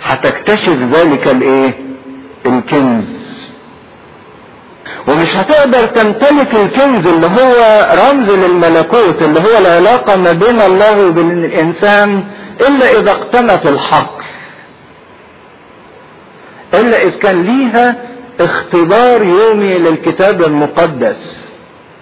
هتكتشف ذلك الايه الكنز ومش هتقدر تمتلك الكنز اللي هو رمز للملكوت اللي هو العلاقة ما بين الله وبين الإنسان إلا إذا اقتنت الحق إلا إذا كان ليها اختبار يومي للكتاب المقدس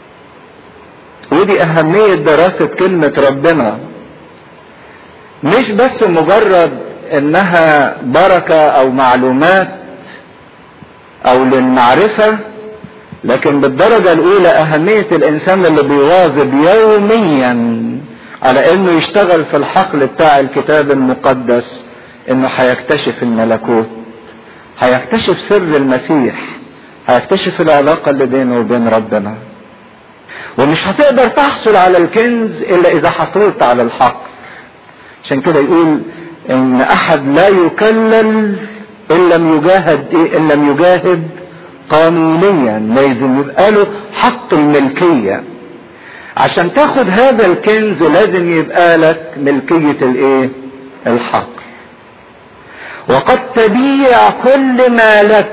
ودي أهمية دراسة كلمة ربنا مش بس مجرد إنها بركة أو معلومات أو للمعرفة لكن بالدرجة الأولى أهمية الإنسان اللي بيواظب يوميا على إنه يشتغل في الحقل بتاع الكتاب المقدس إنه هيكتشف الملكوت هيكتشف سر المسيح هيكتشف العلاقة اللي بينه وبين ربنا ومش هتقدر تحصل على الكنز إلا إذا حصلت على الحق عشان كده يقول إن أحد لا يكلل إن لم يجاهد إيه إن لم يجاهد قانونيا لازم يبقى له حق الملكية عشان تاخد هذا الكنز لازم يبقى لك ملكية الايه الحق وقد تبيع كل ما لك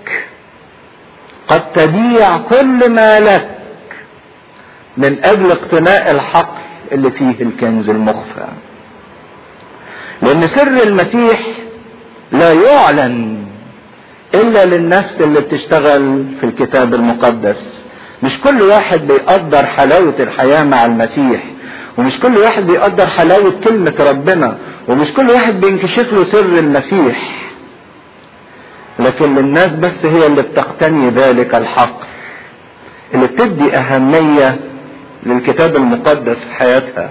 قد تبيع كل ما لك من اجل اقتناء الحق اللي فيه الكنز المخفى لان سر المسيح لا يعلن الا للنفس اللي بتشتغل في الكتاب المقدس مش كل واحد بيقدر حلاوة الحياة مع المسيح ومش كل واحد بيقدر حلاوة كلمة ربنا ومش كل واحد بينكشف له سر المسيح لكن الناس بس هي اللي بتقتني ذلك الحق اللي بتدي أهمية للكتاب المقدس في حياتها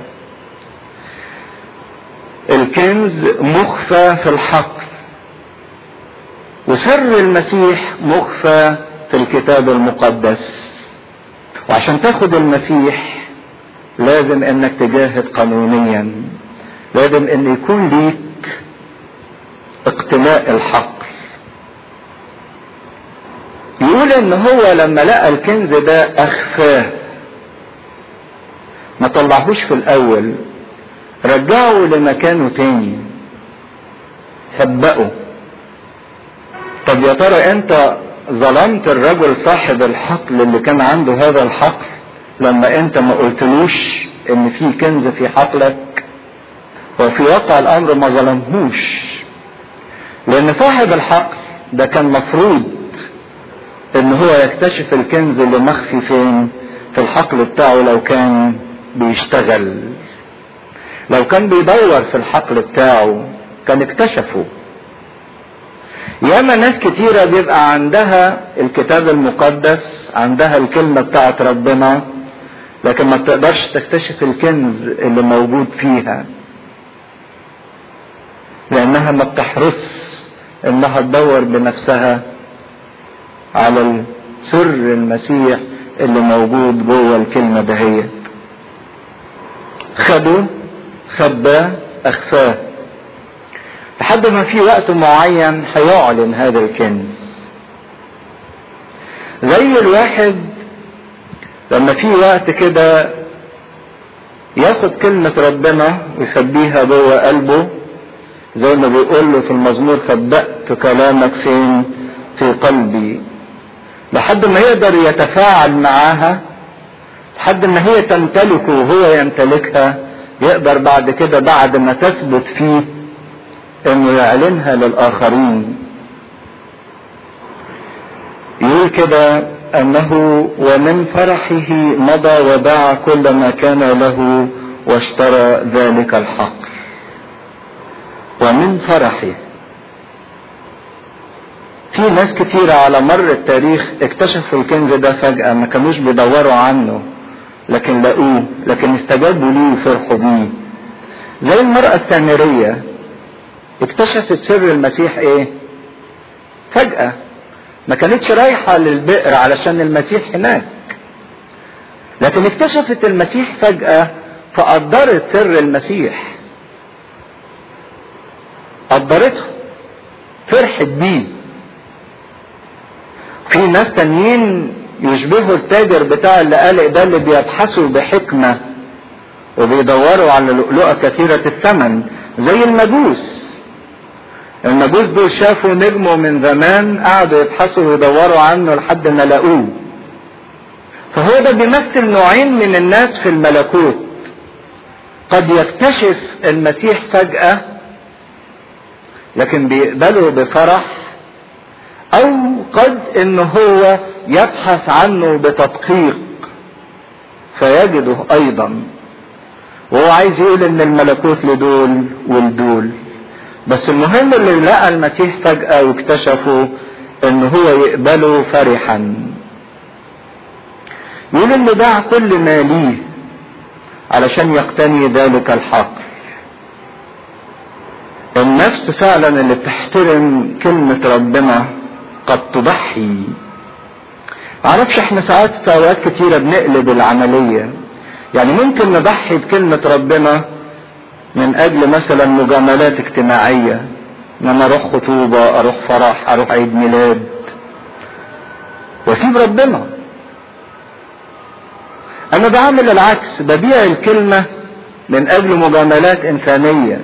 الكنز مخفى في الحق وسر المسيح مخفى في الكتاب المقدس وعشان تاخد المسيح لازم انك تجاهد قانونيا لازم ان يكون ليك اقتناء الحق يقول ان هو لما لقى الكنز ده اخفاه ما طلعهوش في الاول رجعه لمكانه تاني خبأه طب يا ترى انت ظلمت الرجل صاحب الحقل اللي كان عنده هذا الحقل لما انت ما قلتلوش ان في كنز في حقلك وفي واقع الامر ما ظلمهوش لان صاحب الحقل ده كان مفروض ان هو يكتشف الكنز اللي مخفي فين في الحقل بتاعه لو كان بيشتغل لو كان بيدور في الحقل بتاعه كان اكتشفه ياما ناس كتيرة بيبقى عندها الكتاب المقدس عندها الكلمة بتاعت ربنا لكن ما بتقدرش تكتشف الكنز اللي موجود فيها لانها ما بتحرص انها تدور بنفسها على سر المسيح اللي موجود جوه الكلمة دهيت خدوا خباه اخفاه لحد ما في وقت معين هيعلن هذا الكنز زي الواحد لما في وقت كده ياخد كلمة ربنا ويخبيها جوه قلبه زي ما بيقول له في المزمور خبأت كلامك فين في قلبي لحد ما يقدر يتفاعل معاها لحد ما هي تمتلكه وهو يمتلكها يقدر بعد كده بعد ما تثبت فيه انه يعلنها للاخرين يقول كده انه ومن فرحه مضى وباع كل ما كان له واشترى ذلك الحق ومن فرحه في ناس كتيرة على مر التاريخ اكتشفوا الكنز ده فجأة ما كانوش بيدوروا عنه لكن لقوه لكن استجابوا ليه وفرحوا بيه زي المرأة السامرية اكتشفت سر المسيح ايه فجأة ما كانتش رايحة للبئر علشان المسيح هناك لكن اكتشفت المسيح فجأة فقدرت سر المسيح قدرته فرحت بيه في ناس تانيين يشبهوا التاجر بتاع اللقالق ده اللي بيبحثوا بحكمة وبيدوروا على لؤلؤة كثيرة الثمن زي المجوس المجوس دول شافوا نجمه من زمان قعدوا يبحثوا ويدوروا عنه لحد ما لقوه فهو ده بيمثل نوعين من الناس في الملكوت قد يكتشف المسيح فجأة لكن بيقبله بفرح او قد ان هو يبحث عنه بتدقيق فيجده ايضا وهو عايز يقول ان الملكوت لدول ولدول بس المهم اللي لقى المسيح فجأة واكتشفه ان هو يقبله فرحا يقول انه باع كل ما ليه علشان يقتني ذلك الحق النفس فعلا اللي بتحترم كلمة ربنا قد تضحي معرفش احنا ساعات في اوقات كتيرة بنقلب العملية يعني ممكن نضحي بكلمة ربنا من اجل مثلا مجاملات اجتماعية ان انا اروح خطوبة اروح فرح اروح عيد ميلاد واسيب ربنا انا بعمل العكس ببيع الكلمة من اجل مجاملات انسانية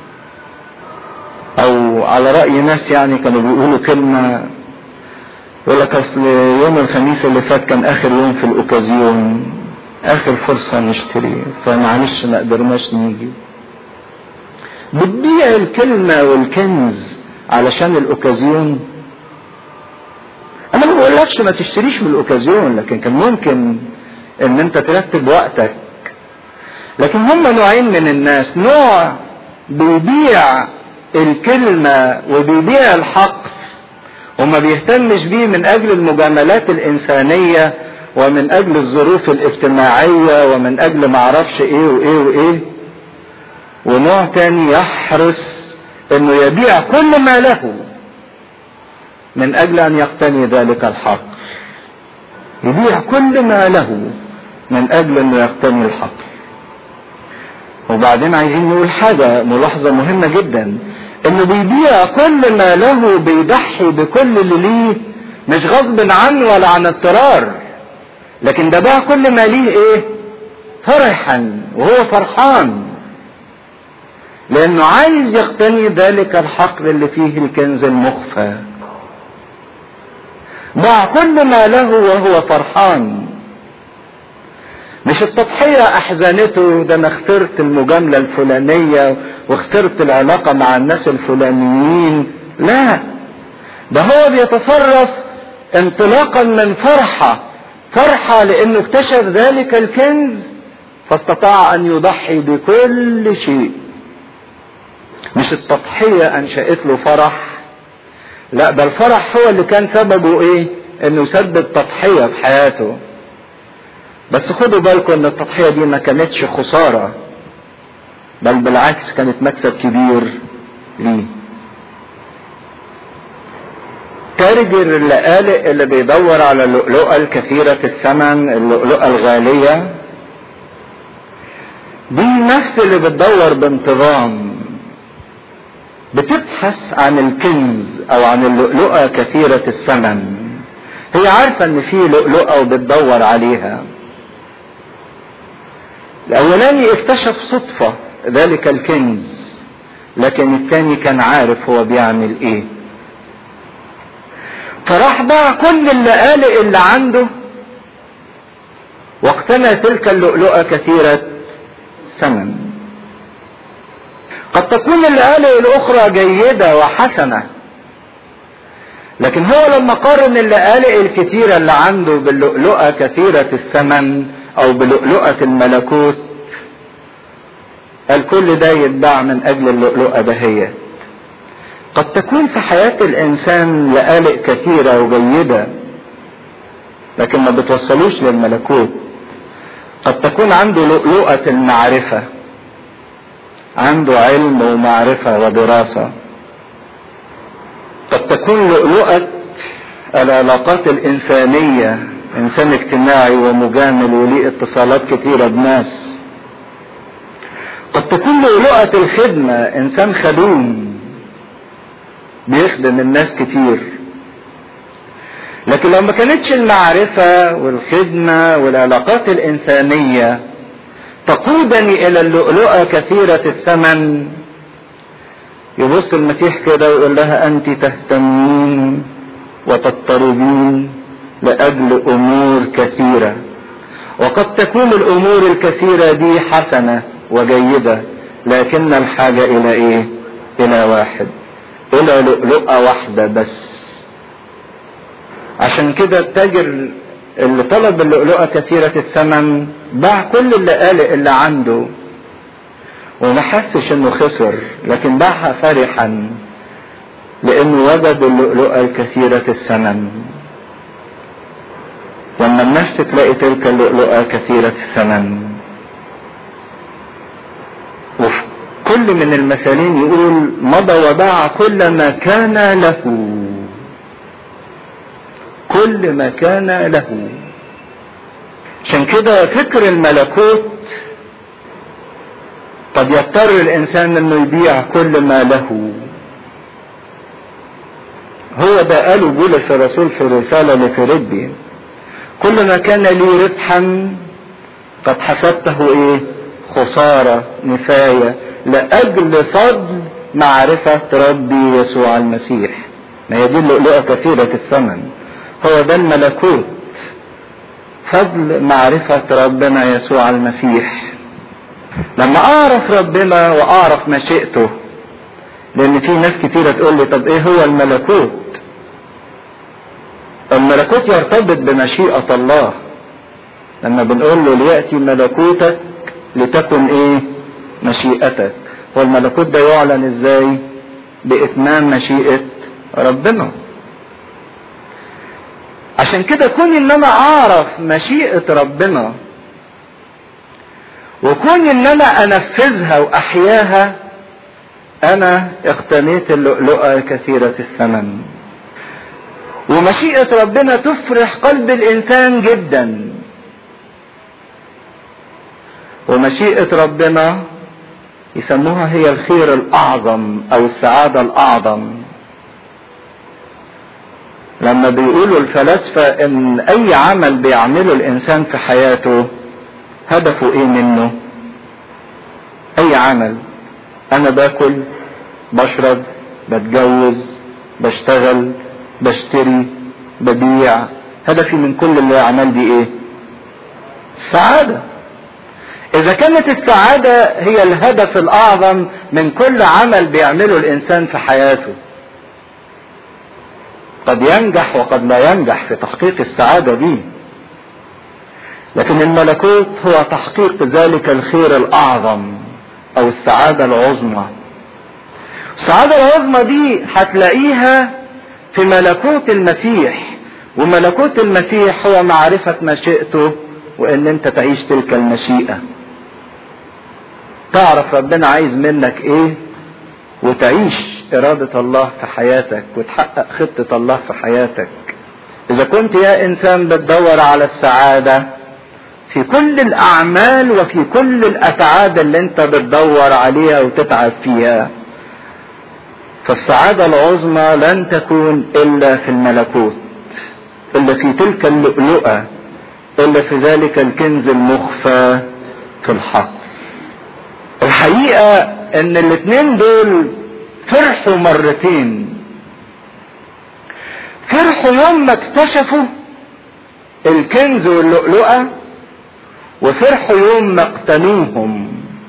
او على رأي ناس يعني كانوا بيقولوا كلمة يقول لك اصل يوم الخميس اللي فات كان اخر يوم في الاوكازيون اخر فرصة نشتري فمعلش ما قدرناش نيجي بتبيع الكلمة والكنز علشان الاوكازيون انا ما بقولكش ما تشتريش من الاوكازيون لكن كان ممكن ان انت ترتب وقتك لكن هم نوعين من الناس نوع بيبيع الكلمة وبيبيع الحق وما بيهتمش بيه من اجل المجاملات الانسانية ومن اجل الظروف الاجتماعية ومن اجل معرفش ايه وايه وايه ونوع تاني يحرص انه يبيع كل ما له من اجل ان يقتني ذلك الحق يبيع كل ما له من اجل انه يقتني الحق وبعدين عايزين نقول حاجة ملاحظة مهمة جدا انه بيبيع كل ما له بيضحي بكل اللي ليه مش غصب عنه ولا عن اضطرار لكن ده باع كل ما ليه ايه فرحا وهو فرحان لانه عايز يقتني ذلك الحقل اللي فيه الكنز المخفى باع كل ما له وهو فرحان مش التضحية أحزنته ده أنا خسرت المجاملة الفلانية وخسرت العلاقة مع الناس الفلانيين لا ده هو بيتصرف انطلاقا من فرحة فرحة لأنه اكتشف ذلك الكنز فاستطاع أن يضحي بكل شيء مش التضحية أنشأت له فرح لا ده الفرح هو اللي كان سببه ايه انه يسبب تضحية في حياته بس خدوا بالكم ان التضحية دي ما كانتش خسارة بل بالعكس كانت مكسب كبير ليه تاجر اللقالق اللي بيدور على اللؤلؤة الكثيرة الثمن اللؤلؤة الغالية دي النفس اللي بتدور بانتظام بتبحث عن الكنز او عن اللؤلؤة كثيرة الثمن هي عارفة ان في لؤلؤة وبتدور عليها الاولاني اكتشف صدفة ذلك الكنز لكن الثاني كان عارف هو بيعمل ايه فراح باع كل اللقالق اللي عنده واقتنى تلك اللؤلؤة كثيرة ثمن قد تكون اللقالق الاخرى جيدة وحسنة لكن هو لما قارن اللقالق الكثيرة اللي عنده باللؤلؤة كثيرة الثمن او بلؤلؤة الملكوت قال كل ده يتباع من اجل اللؤلؤة دهيت قد تكون في حياة الانسان لقالق كثيرة وجيدة لكن ما بتوصلوش للملكوت قد تكون عنده لؤلؤة المعرفة عنده علم ومعرفة ودراسة قد تكون لؤلؤة العلاقات الإنسانية إنسان اجتماعي ومجامل وليه اتصالات كثيرة بناس قد تكون لؤلؤة الخدمة إنسان خدوم بيخدم الناس كتير لكن لو ما كانتش المعرفة والخدمة والعلاقات يبص المسيح كده ويقول لها انت تهتمين وتضطربين لاجل امور كثيره وقد تكون الامور الكثيره دي حسنه وجيده لكن الحاجه الى ايه الى واحد الى لؤلؤه واحده بس عشان كده التاجر اللي طلب اللؤلؤه كثيره الثمن باع كل اللي قال اللي عنده وما حسش انه خسر لكن باعها فرحا لانه وجد اللؤلؤه الكثيره الثمن لما النفس تلاقي تلك اللؤلؤه كثيره الثمن وفي كل من المثالين يقول مضى وباع كل ما كان له كل ما كان له عشان كده فكر الملكوت قد يضطر الانسان انه يبيع كل ما له هو ده قاله بولس الرسول في رسالة لفيليبي كل ما كان لي ربحا قد حسبته ايه خسارة نفاية لأجل فضل معرفة ربي يسوع المسيح ما هي دي اللؤلؤة كثيرة الثمن هو ده الملكوت فضل معرفة ربنا يسوع المسيح لما اعرف ربنا واعرف مشيئته لان في ناس كتيرة تقول لي طب ايه هو الملكوت الملكوت يرتبط بمشيئة الله لما بنقول له ليأتي ملكوتك لتكن ايه مشيئتك والملكوت ده يعلن ازاي باتمام مشيئة ربنا عشان كده كون ان انا اعرف مشيئة ربنا وكون ان انا انفذها واحياها انا اقتنيت اللؤلؤة كثيرة الثمن ومشيئة ربنا تفرح قلب الانسان جدا ومشيئة ربنا يسموها هي الخير الاعظم او السعادة الاعظم لما بيقولوا الفلاسفة ان اي عمل بيعمله الانسان في حياته هدفه ايه منه اي عمل انا باكل بشرب بتجوز بشتغل بشتري ببيع هدفي من كل الاعمال دي ايه السعادة اذا كانت السعادة هي الهدف الاعظم من كل عمل بيعمله الانسان في حياته قد ينجح وقد لا ينجح في تحقيق السعادة دي لكن الملكوت هو تحقيق ذلك الخير الاعظم او السعادة العظمى السعادة العظمى دي هتلاقيها في ملكوت المسيح وملكوت المسيح هو معرفة مشيئته وان انت تعيش تلك المشيئة تعرف ربنا عايز منك ايه وتعيش ارادة الله في حياتك وتحقق خطة الله في حياتك اذا كنت يا انسان بتدور على السعادة في كل الاعمال وفي كل الاتعاب اللي انت بتدور عليها وتتعب فيها فالسعادة العظمى لن تكون الا في الملكوت الا في تلك اللؤلؤة الا في ذلك الكنز المخفى في الحق الحقيقة ان الاتنين دول فرحوا مرتين فرحوا يوم ما اكتشفوا الكنز واللؤلؤة وفرحوا يوم ما اقتنوهم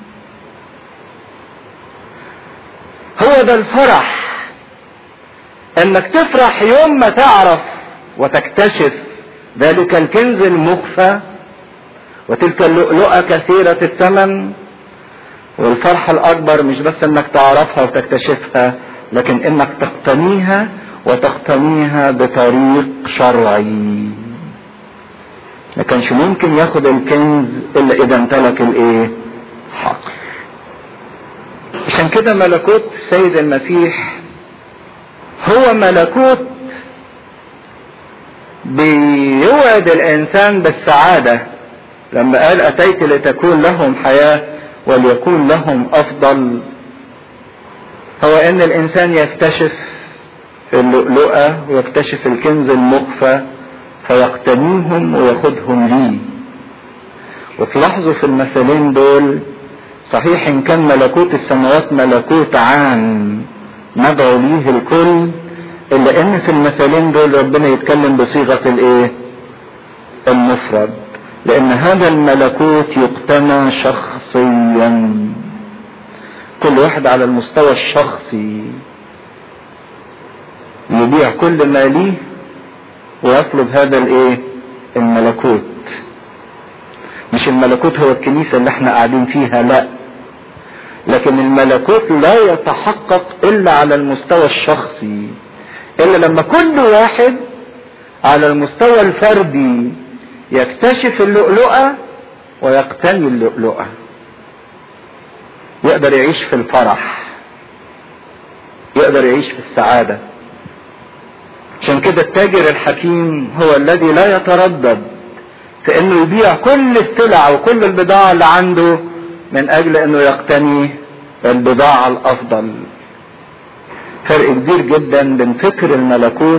هو ده الفرح انك تفرح يوم ما تعرف وتكتشف ذلك الكنز المخفى وتلك اللؤلؤة كثيرة الثمن والفرح الاكبر مش بس انك تعرفها وتكتشفها لكن انك تقتنيها وتقتنيها بطريق شرعي ما كانش ممكن ياخد الكنز الا اذا امتلك الايه حق عشان كده ملكوت السيد المسيح هو ملكوت بيوعد الانسان بالسعاده لما قال اتيت لتكون لهم حياه وليكون لهم افضل هو ان الانسان يكتشف اللؤلؤة ويكتشف الكنز المخفى فيقتنيهم وياخدهم ليه وتلاحظوا في المثلين دول صحيح ان كان ملكوت السماوات ملكوت عام ندعو ليه الكل الا ان في المثالين دول ربنا يتكلم بصيغة الايه المفرد لان هذا الملكوت يقتنى شخصيا كل واحد على المستوى الشخصي يبيع كل ما ليه ويطلب هذا الايه الملكوت مش الملكوت هو الكنيسة اللي احنا قاعدين فيها لا لكن الملكوت لا يتحقق الا على المستوى الشخصي الا لما كل واحد على المستوى الفردي يكتشف اللؤلؤة ويقتني اللؤلؤة يقدر يعيش في الفرح يقدر يعيش في السعادة عشان كده التاجر الحكيم هو الذي لا يتردد في انه يبيع كل السلع وكل البضاعة اللي عنده من اجل انه يقتني البضاعة الافضل فرق كبير جدا بين فكر الملكوت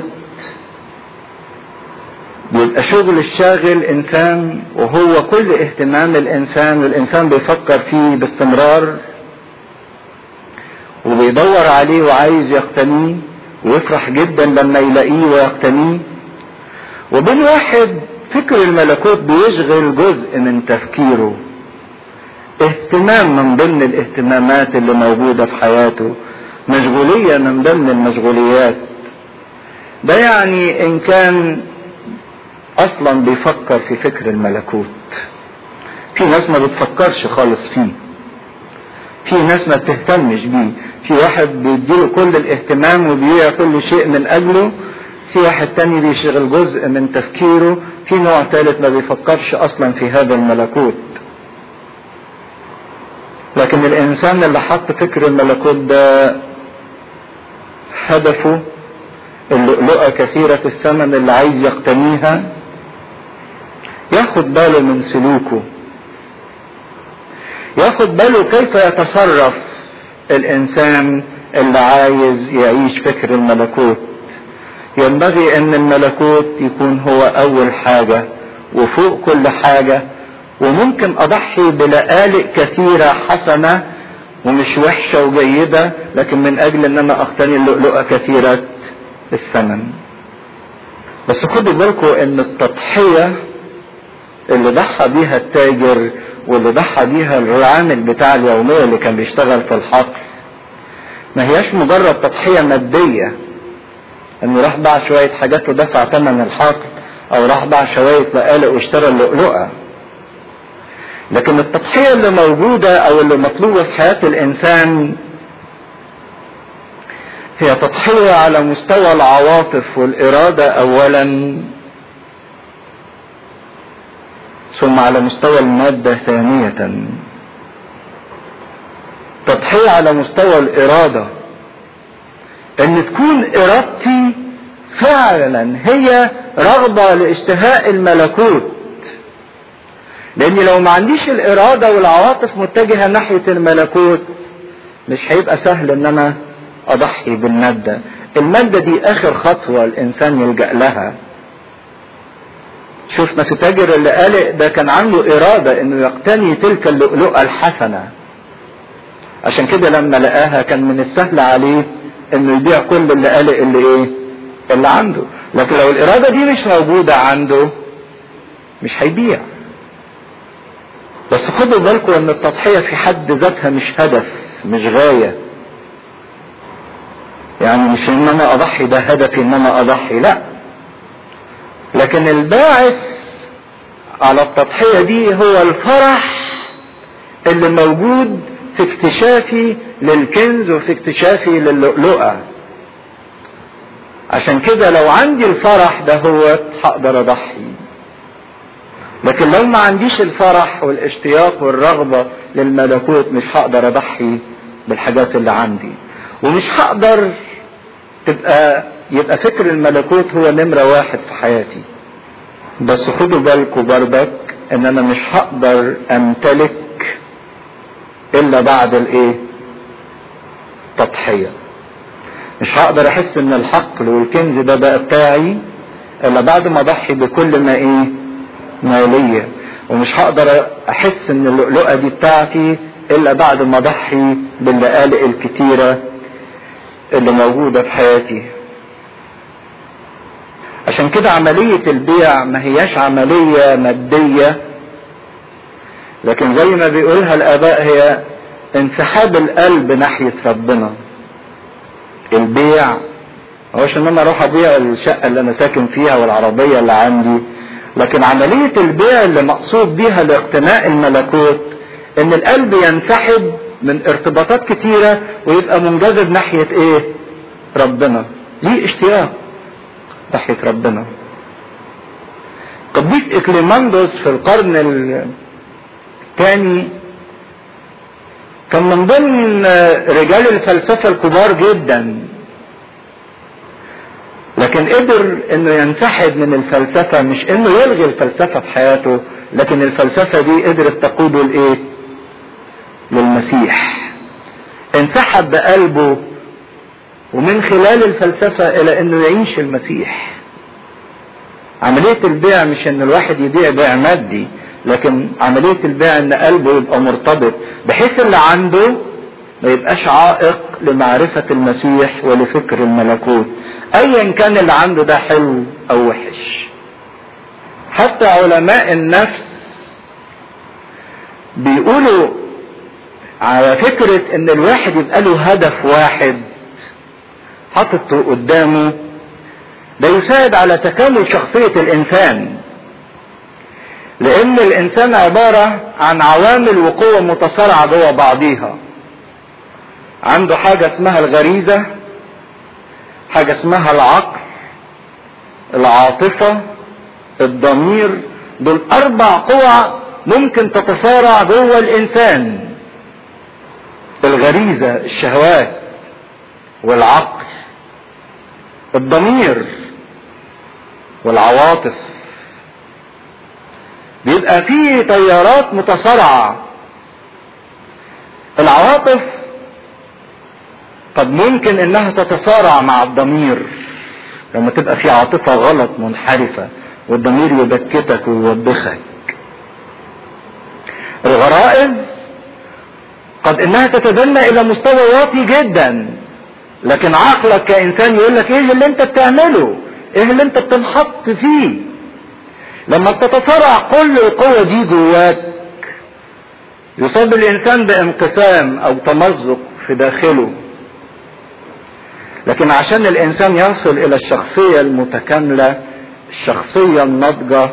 بيبقى شغل الشاغل انسان وهو كل اهتمام الانسان والانسان بيفكر فيه باستمرار وبيدور عليه وعايز يقتنيه ويفرح جدا لما يلاقيه ويقتنيه وبين واحد فكر الملكوت بيشغل جزء من تفكيره اهتمام من ضمن الاهتمامات اللي موجودة في حياته مشغولية من ضمن المشغوليات ده يعني ان كان اصلا بيفكر في فكر الملكوت في ناس ما بتفكرش خالص فيه في ناس ما بتهتمش بيه في واحد بيديله كل الاهتمام وبيبيع كل شيء من اجله في واحد تاني بيشغل جزء من تفكيره في نوع ثالث ما بيفكرش اصلا في هذا الملكوت لكن الانسان اللي حط فكر الملكوت ده هدفه اللؤلؤة كثيرة الثمن اللي عايز يقتنيها ياخد باله من سلوكه ياخد باله كيف يتصرف الانسان اللي عايز يعيش فكر الملكوت ينبغي ان الملكوت يكون هو اول حاجة وفوق كل حاجة وممكن اضحي بلآلئ كثيرة حسنة ومش وحشة وجيدة لكن من اجل ان انا اقتني اللؤلؤة كثيرة الثمن بس خدوا بالكم ان التضحية اللي ضحى بيها التاجر واللي ضحى بيها العامل بتاع اليومية اللي كان بيشتغل في الحقل ما هياش مجرد تضحية مادية انه راح باع شوية حاجات ودفع ثمن الحقل او راح باع شوية لقالق واشترى اللؤلؤة لكن التضحية اللي موجودة او اللي مطلوبة في حياة الانسان هي تضحية على مستوى العواطف والارادة اولا ثم على مستوى المادة ثانية تضحية على مستوى الارادة ان تكون ارادتي فعلا هي رغبة لاشتهاء الملكوت لاني لو ما عنديش الارادة والعواطف متجهة ناحية الملكوت مش هيبقى سهل ان انا اضحي بالمادة المادة دي اخر خطوة الانسان يلجأ لها شفنا في تاجر اللي قالق ده كان عنده ارادة انه يقتني تلك اللؤلؤة الحسنة عشان كده لما لقاها كان من السهل عليه انه يبيع كل اللي قالق اللي ايه اللي عنده لكن لو الارادة دي مش موجودة عنده مش هيبيع بس خدوا بالكم ان التضحية في حد ذاتها مش هدف مش غاية يعني مش ان انا اضحي ده هدفي ان انا اضحي لا لكن الباعث على التضحية دي هو الفرح اللي موجود في اكتشافي للكنز وفي اكتشافي للؤلؤة عشان كده لو عندي الفرح ده هو هقدر اضحي لكن لو ما عنديش الفرح والاشتياق والرغبة للملكوت مش هقدر اضحي بالحاجات اللي عندي ومش هقدر تبقى يبقى فكر الملكوت هو نمرة واحد في حياتي بس خدوا بالكم بردك ان انا مش هقدر امتلك الا بعد الايه تضحية مش هقدر احس ان الحقل والكنز ده بقى بتاعي الا بعد ما اضحي بكل ما ايه ما ليا ومش هقدر احس ان اللؤلؤة دي بتاعتي الا بعد ما اضحي باللقالق الكتيرة اللي موجودة في حياتي عشان كده عملية البيع ما هياش عملية مادية لكن زي ما بيقولها الآباء هي انسحاب القلب ناحية ربنا البيع هوش ان انا اروح ابيع الشقة اللي انا ساكن فيها والعربية اللي عندي لكن عملية البيع اللي مقصود بيها لاقتناء الملكوت ان القلب ينسحب من ارتباطات كتيرة ويبقى منجذب ناحية ايه ربنا ليه اشتياق ناحية ربنا قديس اكليماندوس في القرن الثاني كان من ضمن رجال الفلسفة الكبار جدا لكن قدر انه ينسحب من الفلسفة مش انه يلغي الفلسفة في حياته لكن الفلسفة دي قدرت تقوده لايه للمسيح انسحب بقلبه ومن خلال الفلسفة الى انه يعيش المسيح عملية البيع مش ان الواحد يبيع بيع مادي لكن عملية البيع ان قلبه يبقى مرتبط بحيث اللي عنده ما يبقاش عائق لمعرفة المسيح ولفكر الملكوت ايا كان اللي عنده ده حلو او وحش حتى علماء النفس بيقولوا على فكرة ان الواحد يبقى له هدف واحد حاطط قدامه ده يساعد على تكامل شخصية الانسان لان الانسان عبارة عن عوامل وقوة متصارعة جوه بعضيها عنده حاجة اسمها الغريزة حاجة اسمها العقل العاطفة الضمير دول اربع قوى ممكن تتصارع جوه الانسان الغريزة الشهوات والعقل الضمير والعواطف بيبقى فيه تيارات متصارعة العواطف قد ممكن انها تتصارع مع الضمير لما تبقى في عاطفة غلط منحرفة والضمير يبكتك ويوبخك الغرائز قد انها تتدنى الى مستوى واطي جدا لكن عقلك كانسان يقول لك ايه اللي انت بتعمله ايه اللي انت بتنحط فيه لما تتصارع كل القوة دي جواك يصاب الانسان بانقسام او تمزق في داخله لكن عشان الانسان يصل الى الشخصية المتكاملة الشخصية الناضجة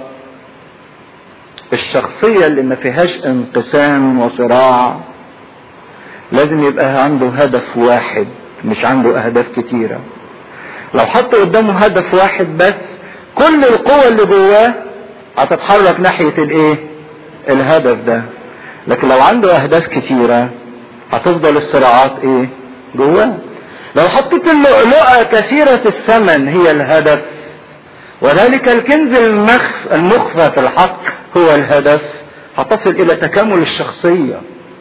الشخصية اللي ما فيهاش انقسام وصراع لازم يبقى عنده هدف واحد مش عنده اهداف كتيرة لو حط قدامه هدف واحد بس كل القوة اللي جواه هتتحرك ناحية الايه الهدف ده لكن لو عنده اهداف كتيرة هتفضل الصراعات ايه جواه لو حطيت اللؤلؤة كثيرة الثمن هي الهدف وذلك الكنز المخف المخفى في الحق هو الهدف هتصل الى تكامل الشخصية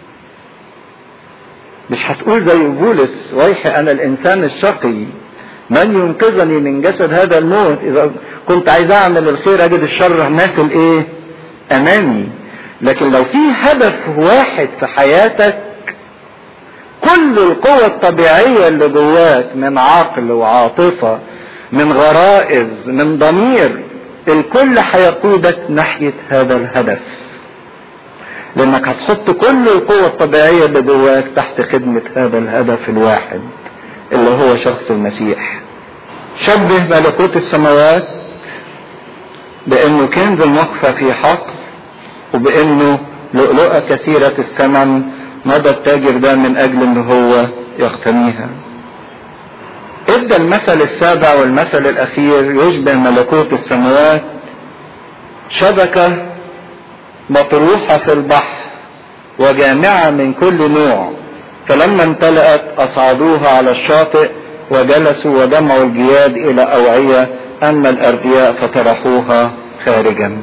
مش هتقول زي بولس ويحي انا الانسان الشقي من ينقذني من جسد هذا الموت اذا كنت عايز اعمل الخير اجد الشر نازل ايه امامي لكن لو في هدف واحد في حياتك كل القوة الطبيعية اللي جواك من عقل وعاطفة من غرائز من ضمير الكل هيقودك ناحية هذا الهدف لانك هتحط كل القوة الطبيعية اللي جواك تحت خدمة هذا الهدف الواحد اللي هو شخص المسيح شبه ملكوت السماوات بانه كنز مخفى في حقل وبانه لؤلؤة كثيرة الثمن مضى التاجر ده من اجل ان هو يقتنيها ادى المثل السابع والمثل الاخير يشبه ملكوت السماوات شبكة مطروحة في البحر وجامعة من كل نوع فلما امتلأت أصعدوها على الشاطئ وجلسوا وجمعوا الجياد إلى أوعية أما الأردياء فطرحوها خارجا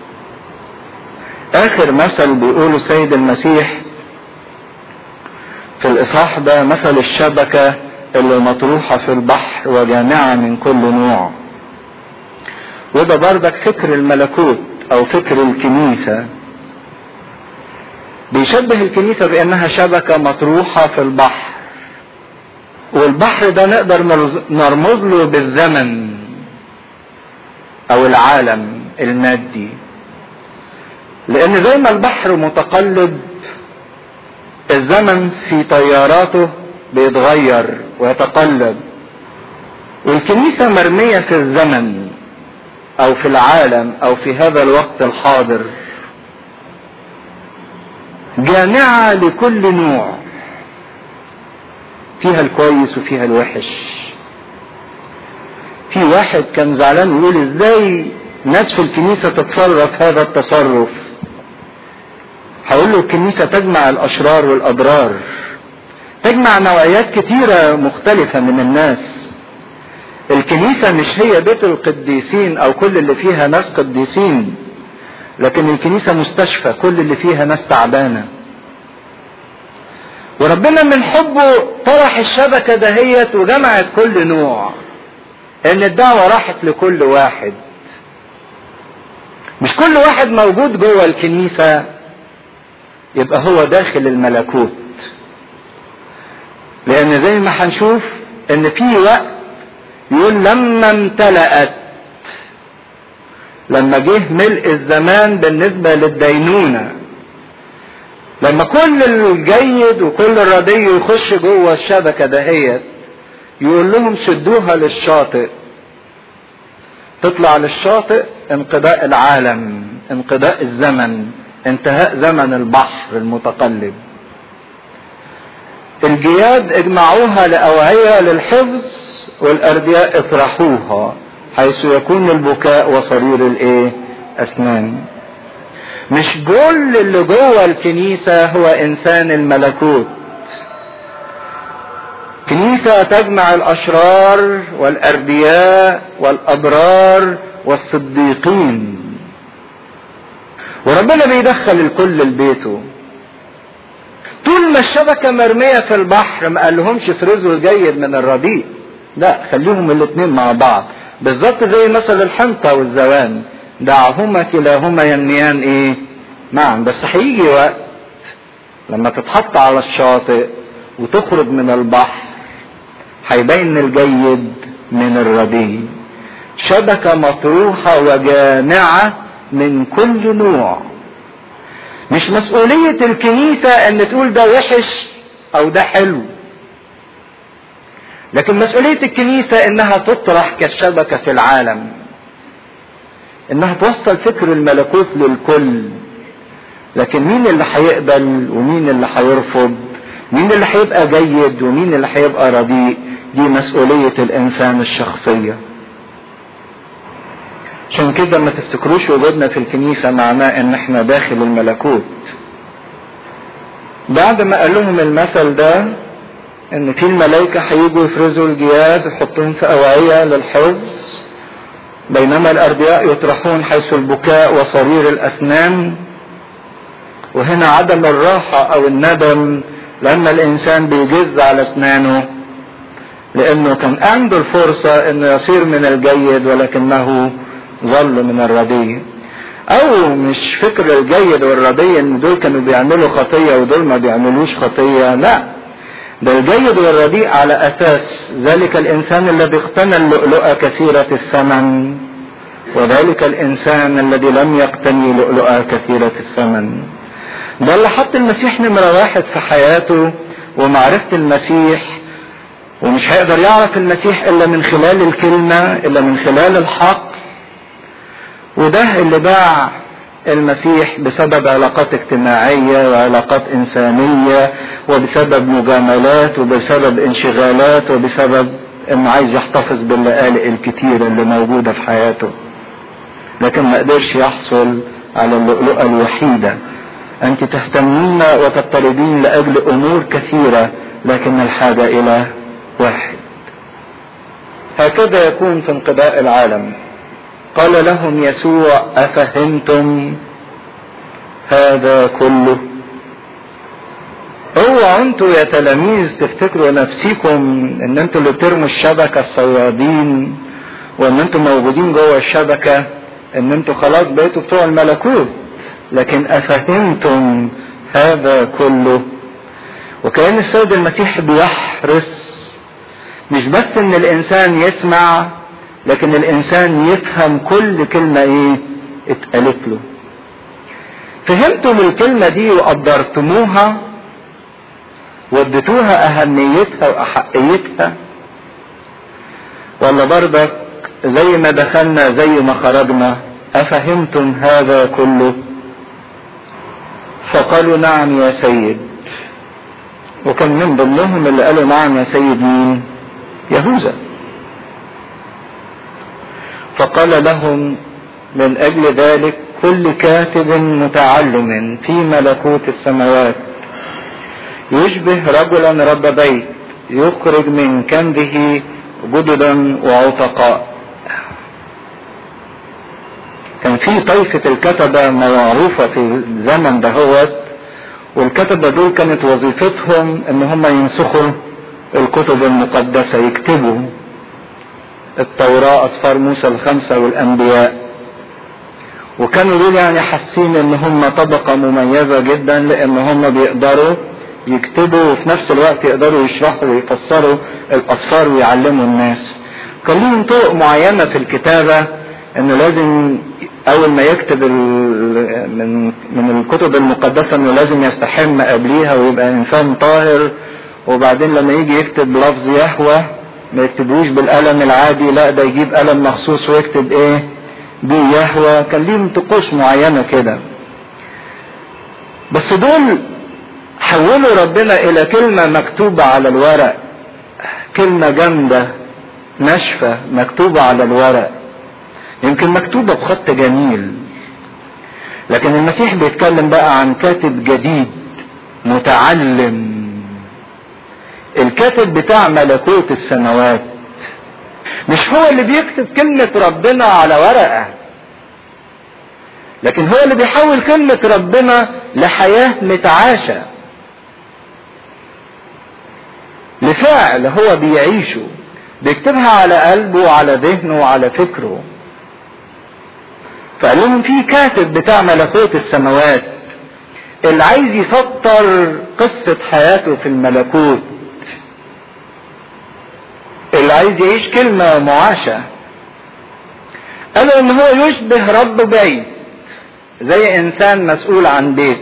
آخر مثل بيقوله سيد المسيح في الإصحاح ده مثل الشبكة اللي مطروحة في البحر وجامعة من كل نوع وده بردك فكر الملكوت او فكر الكنيسة بيشبه الكنيسة بانها شبكة مطروحة في البحر والبحر ده نقدر نرمز له بالزمن او العالم المادي لان زي ما البحر متقلب الزمن في تياراته بيتغير ويتقلب والكنيسة مرمية في الزمن او في العالم او في هذا الوقت الحاضر جامعة لكل نوع فيها الكويس وفيها الوحش في واحد كان زعلان يقول ازاي ناس في الكنيسة تتصرف هذا التصرف هقول له الكنيسة تجمع الاشرار والاضرار تجمع نوعيات كتيرة مختلفة من الناس الكنيسة مش هي بيت القديسين او كل اللي فيها ناس قديسين لكن الكنيسة مستشفى كل اللي فيها ناس تعبانة وربنا من حبه طرح الشبكة دهيت وجمعت كل نوع ان الدعوة راحت لكل واحد مش كل واحد موجود جوه الكنيسة يبقى هو داخل الملكوت لان زي ما هنشوف ان في وقت يقول لما امتلأت لما جه ملء الزمان بالنسبة للدينونة لما كل الجيد وكل الردي يخش جوه الشبكة دهيت يقول لهم شدوها للشاطئ تطلع للشاطئ انقضاء العالم انقضاء الزمن انتهاء زمن البحر المتقلب الجياد اجمعوها لأوعية للحفظ والأردياء اطرحوها حيث يكون البكاء وصرير الايه اسنان مش كل اللي جوه الكنيسة هو انسان الملكوت كنيسة تجمع الاشرار والأردياء والابرار والصديقين وربنا بيدخل الكل لبيته طول ما الشبكة مرمية في البحر ما قالهمش افرزوا الجيد من الرديء لا خليهم الاثنين مع بعض بالظبط زي مثل الحنطة والزوان دعهما كلاهما ينميان ايه معا بس هيجي وقت لما تتحط على الشاطئ وتخرج من البحر هيبين الجيد من الرديء شبكة مطروحة وجامعة من كل نوع مش مسؤولية الكنيسة ان تقول ده وحش او ده حلو لكن مسؤولية الكنيسة انها تطرح كالشبكة في العالم انها توصل فكر الملكوت للكل لكن مين اللي هيقبل ومين اللي هيرفض مين اللي هيبقى جيد ومين اللي هيبقى رديء دي مسؤولية الانسان الشخصية عشان كده ما تفتكروش وجودنا في الكنيسة معناه ان احنا داخل الملكوت بعد ما قال لهم المثل ده ان في الملائكة هيجوا يفرزوا الجياد ويحطوهم في اوعية للحفظ بينما الاربياء يطرحون حيث البكاء وصرير الاسنان وهنا عدم الراحة او الندم لما الانسان بيجز على اسنانه لانه كان عنده الفرصة انه يصير من الجيد ولكنه ظل من الردي او مش فكر الجيد والردي ان دول كانوا بيعملوا خطية ودول ما بيعملوش خطية لا ده الجيد والرديء على اساس ذلك الانسان الذي اقتنى اللؤلؤة كثيرة الثمن وذلك الانسان الذي لم يقتني لؤلؤة كثيرة الثمن ده اللي حط المسيح نمرة واحد في حياته ومعرفة المسيح ومش هيقدر يعرف المسيح الا من خلال الكلمة الا من خلال الحق وده اللي باع المسيح بسبب علاقات اجتماعية وعلاقات إنسانية وبسبب مجاملات وبسبب انشغالات وبسبب انه عايز يحتفظ باللقالق الكتيرة اللي موجودة في حياته لكن ما قدرش يحصل على اللؤلؤة الوحيدة أنت تهتمين وتضطربين لأجل أمور كثيرة لكن الحاجة إلى واحد هكذا يكون في انقضاء العالم قال لهم يسوع افهمتم هذا كله اوعوا انتوا يا تلاميذ تفتكروا نفسيكم ان انتوا اللي بترموا الشبكة الصيادين وان انتوا موجودين جوه الشبكة ان انتوا خلاص بقيتوا بتوع الملكوت لكن افهمتم هذا كله وكأن السيد المسيح بيحرص مش بس ان الانسان يسمع لكن الانسان يفهم كل كلمة ايه اتقالت له فهمتم الكلمة دي وقدرتموها واديتوها اهميتها واحقيتها ولا برضك زي ما دخلنا زي ما خرجنا افهمتم هذا كله فقالوا نعم يا سيد وكان من ضمنهم اللي قالوا نعم يا سيد مين يهوذا فقال لهم من اجل ذلك كل كاتب متعلم في ملكوت السماوات يشبه رجلا رب بيت يخرج من كنزه جددا وعتقاء كان في طائفة الكتبة معروفة في الزمن دهوت والكتبة دول كانت وظيفتهم ان هم ينسخوا الكتب المقدسة يكتبوا التوراة أسفار موسى الخمسة والأنبياء وكانوا دول يعني حاسين ان هم طبقة مميزة جدا لان هم بيقدروا يكتبوا وفي نفس الوقت يقدروا يشرحوا ويفسروا الأسفار ويعلموا الناس كان لهم طرق معينة في الكتابة انه لازم اول ما يكتب من من الكتب المقدسه انه لازم يستحم قبليها ويبقى انسان طاهر وبعدين لما يجي يكتب لفظ يهوى ما يكتبوش بالقلم العادي لا ده يجيب قلم مخصوص ويكتب ايه دي يهوى كان ليهم طقوس معينه كده بس دول حولوا ربنا الى كلمه مكتوبه على الورق كلمه جامده ناشفه مكتوبه على الورق يمكن مكتوبة بخط جميل لكن المسيح بيتكلم بقى عن كاتب جديد متعلم الكاتب بتاع ملكوت السماوات مش هو اللي بيكتب كلمة ربنا على ورقة لكن هو اللي بيحول كلمة ربنا لحياة متعاشة لفعل هو بيعيشه بيكتبها على قلبه وعلى ذهنه وعلى فكره فقال لهم في كاتب بتاع ملكوت السماوات اللي عايز يسطر قصة حياته في الملكوت اللي عايز يعيش كلمة معاشة قالوا ان هو يشبه رب بيت زي انسان مسؤول عن بيت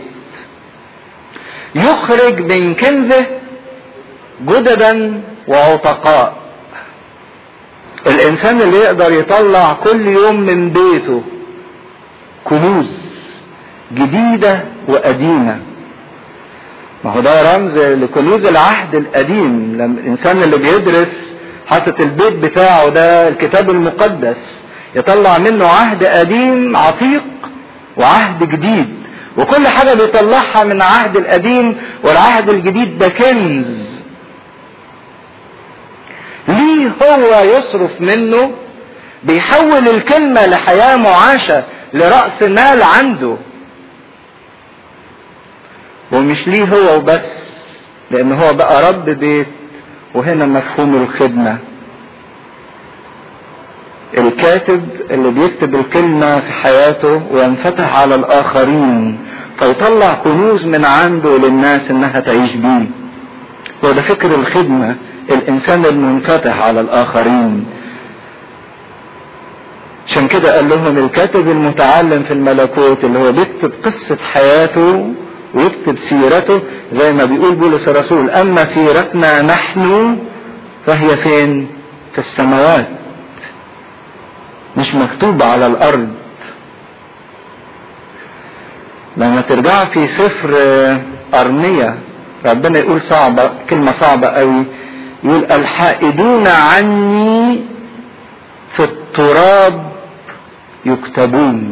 يخرج من كنزه جددا وعتقاء الانسان اللي يقدر يطلع كل يوم من بيته كنوز جديدة وقديمة ما هو ده رمز لكنوز العهد القديم لما الانسان اللي بيدرس حاطط البيت بتاعه ده الكتاب المقدس يطلع منه عهد قديم عتيق وعهد جديد وكل حاجة بيطلعها من العهد القديم والعهد الجديد ده كنز ليه هو يصرف منه بيحول الكلمة لحياة معاشة لرأس مال عنده ومش ليه هو وبس لان هو بقى رب بيت وهنا مفهوم الخدمة الكاتب اللي بيكتب الكلمة في حياته وينفتح على الآخرين فيطلع كنوز من عنده للناس انها تعيش بيه وده فكر الخدمة الانسان المنفتح على الاخرين عشان كده قال لهم الكاتب المتعلم في الملكوت اللي هو بيكتب قصة حياته ويكتب سيرته زي ما بيقول بولس الرسول اما سيرتنا نحن فهي فين في السماوات مش مكتوبة على الارض لما ترجع في سفر ارمية ربنا يقول صعبة كلمة صعبة قوي يقول الحائدون عني في التراب يكتبون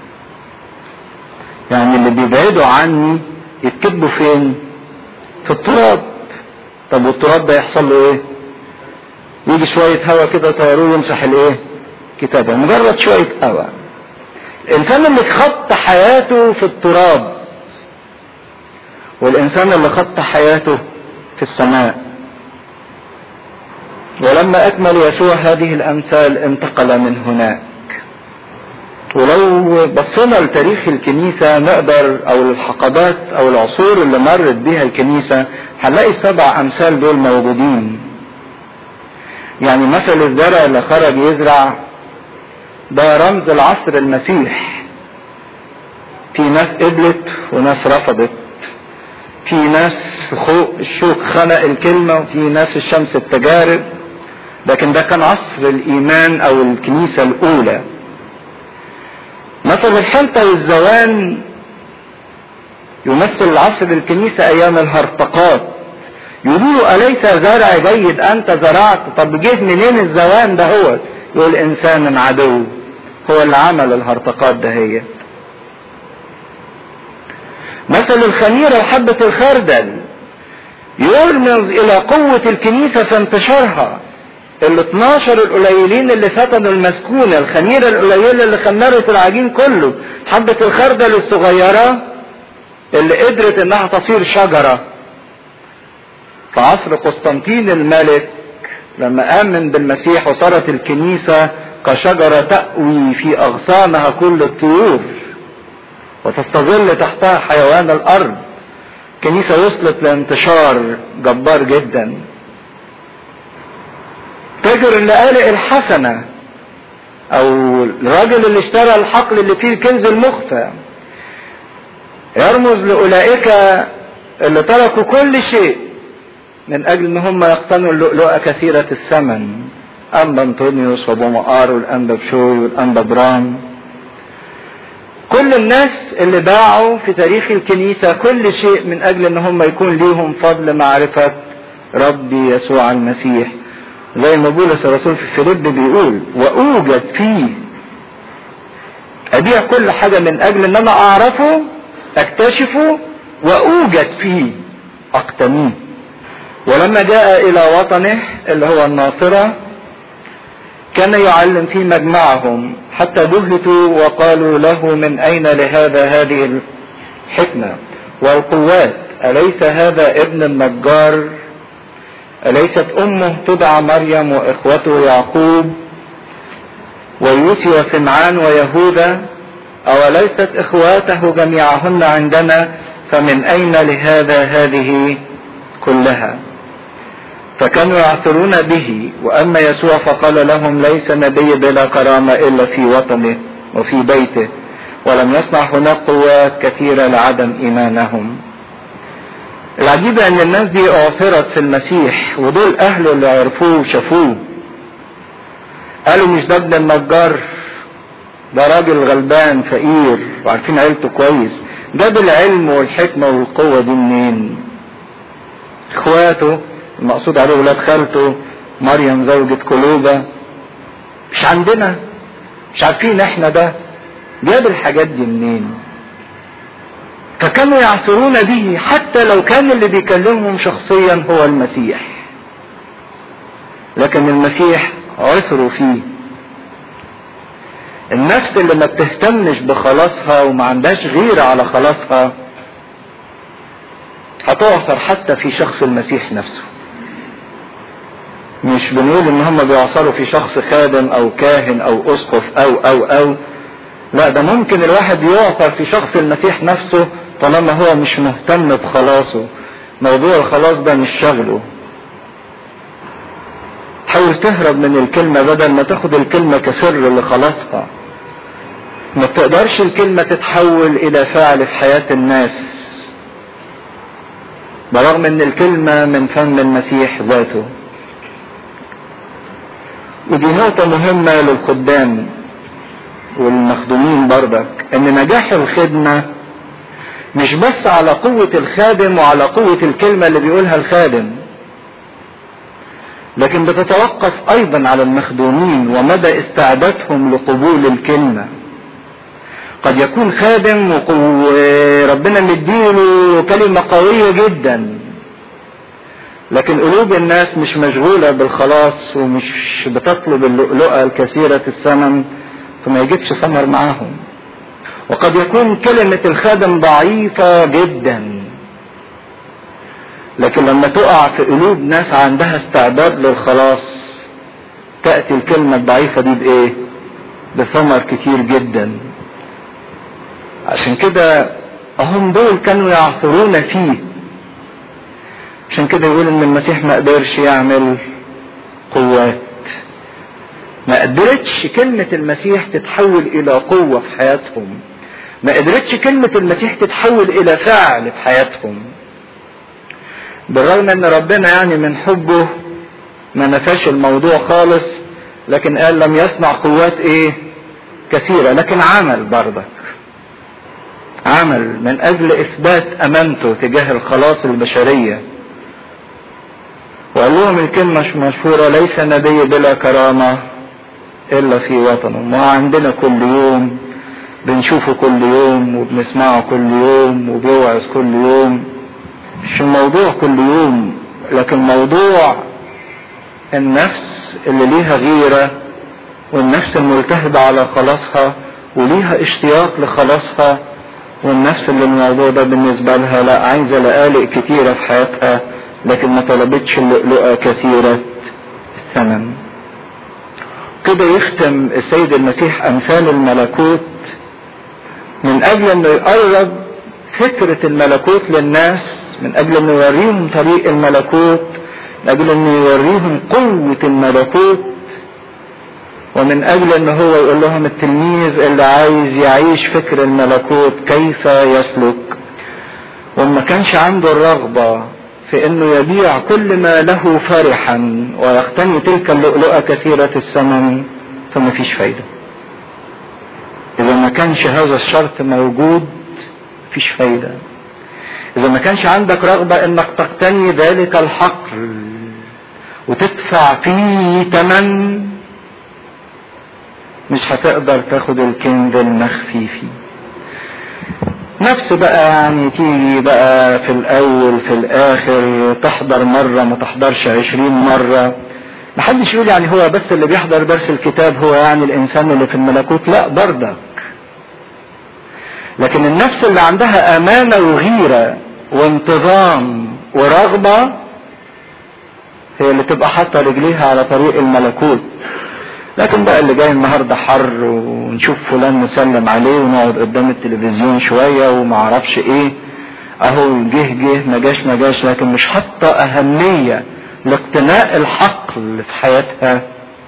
يعني اللي بيبعدوا عني يتكتبوا فين في التراب طب والتراب ده يحصل له ايه يجي شوية هوا كده طيروه يمسح الايه كتابه مجرد شوية هوا الانسان اللي خط حياته في التراب والانسان اللي خط حياته في السماء ولما اكمل يسوع هذه الامثال انتقل من هناك ولو بصينا لتاريخ الكنيسة نقدر او الحقبات او العصور اللي مرت بها الكنيسة هنلاقي السبع امثال دول موجودين يعني مثل الزرع اللي خرج يزرع ده رمز العصر المسيح في ناس قبلت وناس رفضت في ناس الشوك خنق الكلمة وفي ناس الشمس التجارب لكن ده كان عصر الإيمان أو الكنيسة الأولى مثل الحنطة والزوان يمثل العصر الكنيسة أيام الهرطقات يقولوا أليس زرع جيد أنت زرعت طب جه منين الزوان ده هو يقول إنسان عدو هو اللي عمل الهرطقات ده هي مثل الخميرة وحبة الخردل يرمز إلى قوة الكنيسة في انتشارها ال 12 القليلين اللي فتنوا المسكونة الخميرة القليلة اللي خمرت العجين كله حبة الخردل الصغيرة اللي قدرت انها تصير شجرة في عصر قسطنطين الملك لما آمن بالمسيح وصارت الكنيسة كشجرة تأوي في أغصانها كل الطيور وتستظل تحتها حيوان الأرض كنيسة وصلت لانتشار جبار جدا تاجر اللآلئ الحسنة أو الراجل اللي اشترى الحقل اللي فيه الكنز المخفى يرمز لأولئك اللي تركوا كل شيء من أجل إن هم يقتنوا اللؤلؤة كثيرة الثمن أنبا أنطونيوس وأبو مقار والأنبا بشوي والأنبا برام كل الناس اللي باعوا في تاريخ الكنيسة كل شيء من أجل إن هم يكون ليهم فضل معرفة ربي يسوع المسيح زي ما بولس الرسول في فيليب بيقول وأوجد فيه أبيع كل حاجة من أجل إن أنا أعرفه أكتشفه وأوجد فيه أقتنيه ولما جاء إلى وطنه اللي هو الناصرة كان يعلم في مجمعهم حتى بهتوا وقالوا له من أين لهذا هذه الحكمة والقوات أليس هذا ابن النجار أليست أمه تدعى مريم وإخوته يعقوب ويوسي وسمعان ويهوذا أوليست إخواته جميعهن عندنا فمن أين لهذا هذه كلها فكانوا يعثرون به وأما يسوع فقال لهم ليس نبي بلا كرامة إلا في وطنه وفي بيته ولم يصنع هناك قوات كثيرة لعدم إيمانهم العجيب أن الناس دي أعثرت في المسيح ودول أهله اللي عرفوه وشافوه قالوا مش ده ابن النجار ده راجل غلبان فقير وعارفين عيلته كويس جاب العلم والحكمة والقوة دي منين اخواته المقصود عليه ولاد خالته مريم زوجة كلوبة مش عندنا مش عارفين احنا ده جاب الحاجات دي منين فكانوا يعثرون به حتى لو كان اللي بيكلمهم شخصيا هو المسيح لكن المسيح عثروا فيه النفس اللي ما بتهتمش بخلاصها وما عندهاش غيرة على خلاصها هتعثر حتى في شخص المسيح نفسه مش بنقول ان هم بيعصروا في شخص خادم او كاهن او اسقف او او او لا ده ممكن الواحد يعثر في شخص المسيح نفسه طالما هو مش مهتم بخلاصه موضوع الخلاص ده مش شغله تحاول تهرب من الكلمة بدل ما تاخد الكلمة كسر لخلاصها ما تقدرش الكلمة تتحول إلى فعل في حياة الناس برغم ان الكلمة من فم المسيح ذاته ودي نقطة مهمة للقدام والمخدومين بردك ان نجاح الخدمة مش بس على قوة الخادم وعلى قوة الكلمة اللي بيقولها الخادم لكن بتتوقف ايضا على المخدومين ومدى استعدادهم لقبول الكلمة قد يكون خادم وربنا مديله كلمة قوية جدا لكن قلوب الناس مش مشغولة بالخلاص ومش بتطلب اللؤلؤة الكثيرة الثمن فما يجيبش ثمر معاهم وقد يكون كلمة الخادم ضعيفة جدا لكن لما تقع في قلوب ناس عندها استعداد للخلاص تأتي الكلمة الضعيفة دي بإيه؟ بثمر كتير جدا عشان كده هم دول كانوا يعثرون فيه عشان كده يقول ان المسيح ما قدرش يعمل قوات ما قدرتش كلمة المسيح تتحول إلى قوة في حياتهم ما قدرتش كلمة المسيح تتحول إلى فعل في حياتهم بالرغم ان ربنا يعني من حبه ما نفاش الموضوع خالص لكن قال لم يصنع قوات ايه كثيرة لكن عمل برضك عمل من اجل اثبات امانته تجاه الخلاص البشرية وقال لهم الكلمة مشهورة ليس نبي بلا كرامة الا في وطنه ما عندنا كل يوم بنشوفه كل يوم وبنسمعه كل يوم وبيوعظ كل يوم مش الموضوع كل يوم لكن موضوع النفس اللي ليها غيرة والنفس الملتهبة على خلاصها وليها اشتياق لخلاصها والنفس اللي الموضوع ده بالنسبة لها لا عايزة لقالق كتيرة في حياتها لكن ما طلبتش اللؤلؤة كثيرة الثمن كده يختم السيد المسيح أمثال الملكوت من أجل أنه يقرب فكرة الملكوت للناس من اجل انه يوريهم طريق الملكوت من اجل انه يوريهم قوة الملكوت ومن اجل ان هو يقول لهم التلميذ اللي عايز يعيش فكر الملكوت كيف يسلك وما كانش عنده الرغبة في انه يبيع كل ما له فرحا ويقتني تلك اللؤلؤة كثيرة الثمن فما فيش فايدة اذا ما كانش هذا الشرط موجود مفيش فايده اذا ما كانش عندك رغبة انك تقتني ذلك الحقل وتدفع فيه تمن مش هتقدر تاخد الكنز المخفي فيه نفس بقى يعني تيجي بقى في الاول في الاخر تحضر مرة ما تحضرش عشرين مرة محدش يقول يعني هو بس اللي بيحضر درس الكتاب هو يعني الانسان اللي في الملكوت لا برضك لكن النفس اللي عندها امانة وغيرة وانتظام ورغبة هي اللي تبقى حاطة رجليها على طريق الملكوت لكن بقى اللي جاي النهارده حر ونشوف فلان نسلم عليه ونقعد قدام التلفزيون شويه وما اعرفش ايه اهو جه جه ما جاش ما جاش لكن مش حاطه اهميه لاقتناء الحقل في حياتها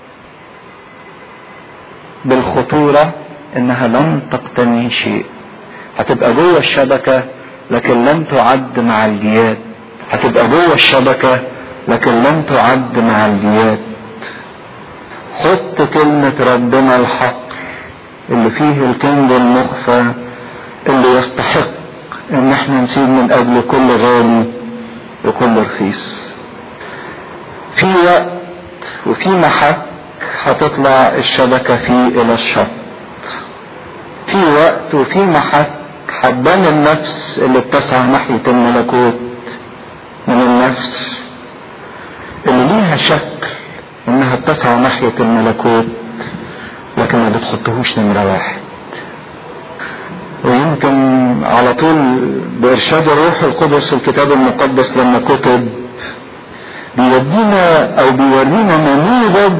بالخطوره انها لن تقتني شيء هتبقى جوه الشبكه لكن لن تعد مع الجياد هتبقى جوه الشبكه لكن لن تعد مع الجياد حط كلمة ربنا الحق اللي فيه الكنز المخفى اللي يستحق ان احنا نسيب من اجل كل غالي وكل رخيص في وقت وفي محك هتطلع الشبكة فيه الى الشط في وقت وفي محك هتبان النفس اللي بتسعى ناحية الملكوت من النفس اللي ليها شكل انها بتسعى ناحية الملكوت لكن ما بتحطهوش نمرة واحد ويمكن على طول بإرشاد الروح القدس في الكتاب المقدس لما كتب بيدينا أو بيورينا نموذج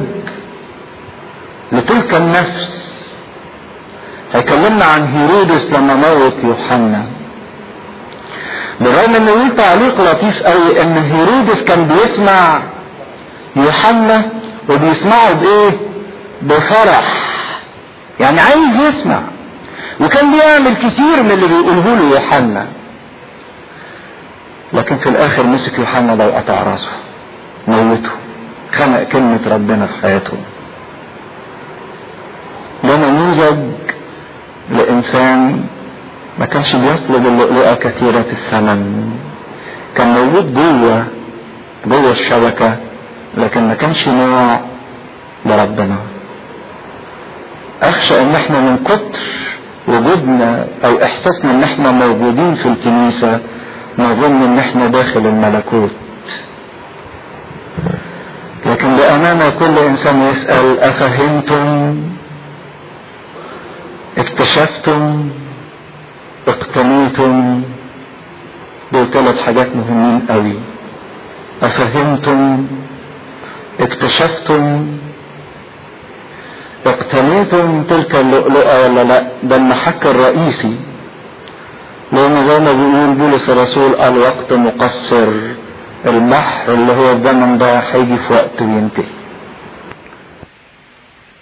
لتلك النفس هيكلمنا عن هيرودس لما موت يوحنا بالرغم انه يقول تعليق لطيف قوي ان هيرودس كان بيسمع يوحنا وبيسمعه بايه بفرح يعني عايز يسمع وكان بيعمل كتير من اللي بيقوله له يوحنا لكن في الاخر مسك يوحنا لو قطع راسه موته خنق كلمة ربنا في حياته ده نموذج لإنسان ما كانش بيطلب اللؤلؤة كثيرة الثمن كان موجود جوه جوه الشبكة لكن ما كانش نوع لربنا اخشى ان احنا من كتر وجودنا او احساسنا ان احنا موجودين في الكنيسة نظن ان احنا داخل الملكوت لكن بامانة كل انسان يسأل افهمتم اكتشفتم اقتنيتم دول ثلاث حاجات مهمين قوي افهمتم اكتشفتم اقتنيتم تلك اللؤلؤة ولا لا ده المحك الرئيسي لأن زي ما بيقول بولس الرسول الوقت مقصر البحر اللي هو الزمن ده هيجي في وقت وينتهي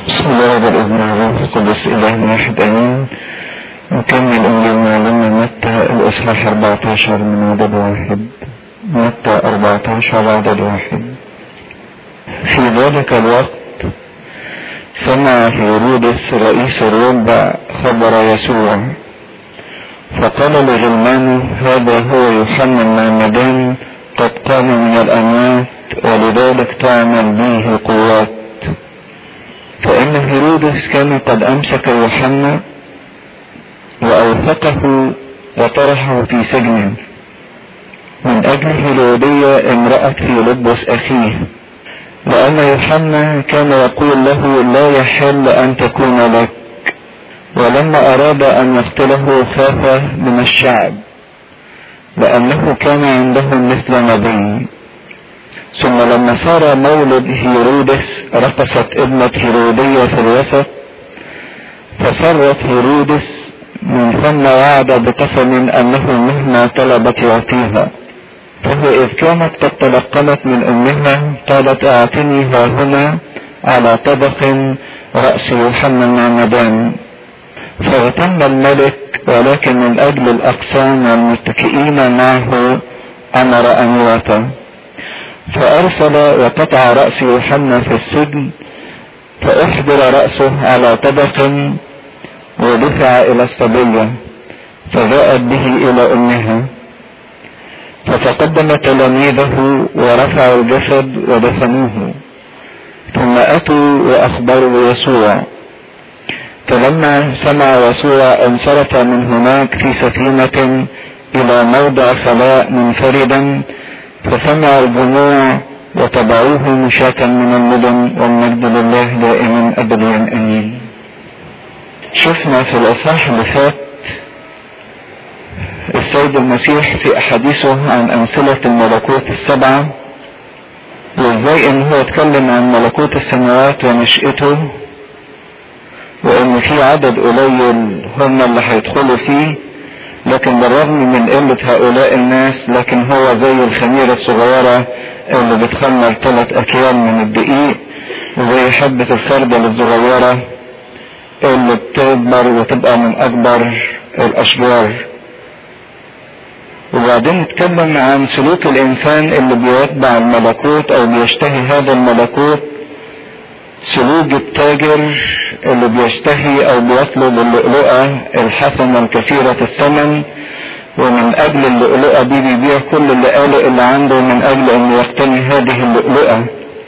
بسم الله والابن والروح القدس اله واحد امين نكمل انجيل معلمنا متى الاصحاح 14 من عدد واحد متى 14 عدد واحد في ذلك الوقت سمع هيرودس رئيس الربع خبر يسوع فقال لغلمانه هذا هو يوحنا المعمدان قد قام من الاموات ولذلك تعمل به القوات فإن هيرودس كان قد أمسك يوحنا وأوثقه وطرحه في سجن من أجل هيرودية امرأة في لبس أخيه لأن يوحنا كان يقول له لا يحل أن تكون لك ولما أراد أن يقتله خاف من الشعب لأنه كان عندهم مثل نبي ثم لما صار مولد هيرودس رقصت ابنة هيرودية في الوسط فسرت هيرودس من ثم وعد بقسم انه مهما طلبت يعطيها فهو اذ كانت قد تلقنت من امها قالت اعطني ها هنا على طبق رأس يوحنا المعمدان فاغتم الملك ولكن من اجل الاقسام والمتكئين معه امر امواته فأرسل وقطع رأس يوحنا في السجن فأحضر رأسه على طبق ودفع إلى الصبية فجاءت به إلى أمها فتقدم تلاميذه ورفعوا الجسد ودفنوه ثم أتوا وأخبروا يسوع فلما سمع يسوع انصرف من هناك في سفينة إلى موضع خلاء منفردا فسمع الجموع وتبعوه مشاة من المدن والمجد لله دائما ابدا امين شفنا في الاصحاح اللي فات السيد المسيح في احاديثه عن امثلة الملكوت السبعة وازاي ان هو اتكلم عن ملكوت السماوات ونشأته وان في عدد قليل هم اللي هيدخلوا فيه لكن بالرغم من قلة هؤلاء الناس لكن هو زي الخميرة الصغيرة اللي بتخمر ثلاث أكيال من الدقيق وزي حبة الخردل الصغيرة اللي بتكبر وتبقى من أكبر الأشجار وبعدين نتكلم عن سلوك الإنسان اللي بيتبع الملكوت أو بيشتهي هذا الملكوت سلوك التاجر اللي بيشتهي او بيطلب اللؤلؤة الحسنة الكثيرة الثمن ومن اجل اللؤلؤة دي بيبيع كل اللآلئ اللي عنده من اجل ان يقتني هذه اللؤلؤة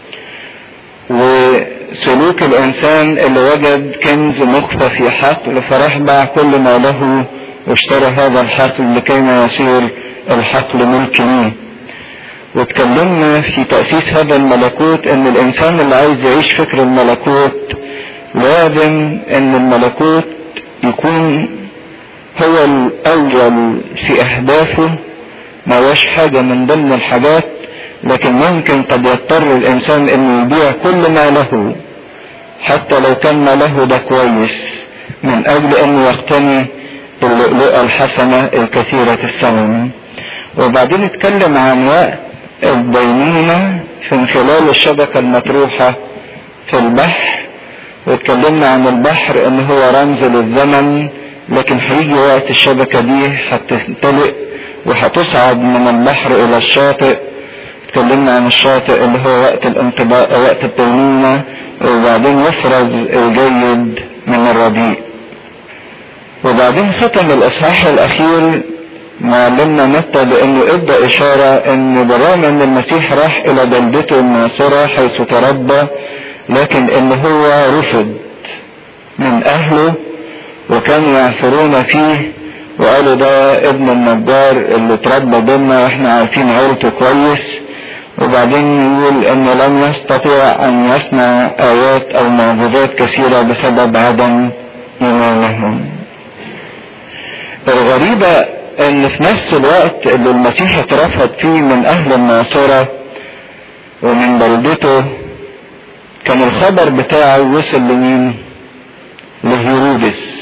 وسلوك الانسان اللي وجد كنز مخفى في حقل فراح باع كل ما له واشترى هذا الحقل لكي ما يصير الحقل ملك ليه واتكلمنا في تأسيس هذا الملكوت ان الانسان اللي عايز يعيش فكر الملكوت لازم ان الملكوت يكون هو الاول في اهدافه ما هوش حاجة من ضمن الحاجات لكن ممكن قد يضطر الانسان انه يبيع كل ما له حتى لو كان ما له ده كويس من اجل انه يقتني اللؤلؤة الحسنة الكثيرة الثمن وبعدين اتكلم عن وقت البينونة من خلال الشبكة المطروحة في البحر واتكلمنا عن البحر ان هو رمز للزمن لكن هيجي وقت الشبكة دي هتمتلئ وهتصعد من البحر الى الشاطئ اتكلمنا عن الشاطئ اللي هو وقت الانطباق وقت البينونة وبعدين يفرز الجيد من الرديء وبعدين ختم الاصحاح الاخير معلمنا متى بانه ادى اشارة ان بالرغم ان المسيح راح الى بلدته الناصرة حيث تربى لكن ان هو رفض من اهله وكانوا يعثرون فيه وقالوا ده ابن النجار اللي اتربى بينا واحنا عارفين عيلته كويس وبعدين يقول انه لم يستطيع ان يصنع ايات او معجزات كثيرة بسبب عدم ايمانهم الغريبة ان في نفس الوقت اللي المسيح اترفض فيه من اهل الناصرة ومن بلدته كان الخبر بتاعه وصل لمين لهيرودس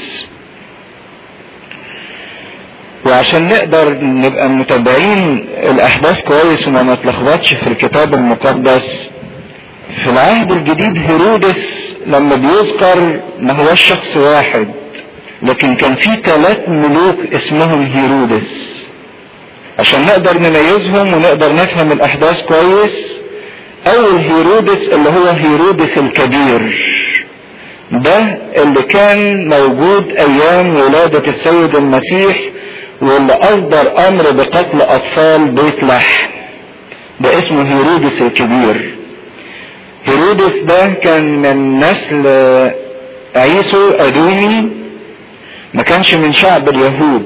وعشان نقدر نبقى متابعين الاحداث كويس وما نتلخبطش في الكتاب المقدس في العهد الجديد هيرودس لما بيذكر ما هو شخص واحد لكن كان في ثلاث ملوك اسمهم هيرودس عشان نقدر نميزهم ونقدر نفهم الاحداث كويس اول هيرودس اللي هو هيرودس الكبير ده اللي كان موجود ايام ولادة السيد المسيح واللي اصدر امر بقتل اطفال بيت لحم ده اسمه هيرودس الكبير هيرودس ده كان من نسل عيسو ادومي ما كانش من شعب اليهود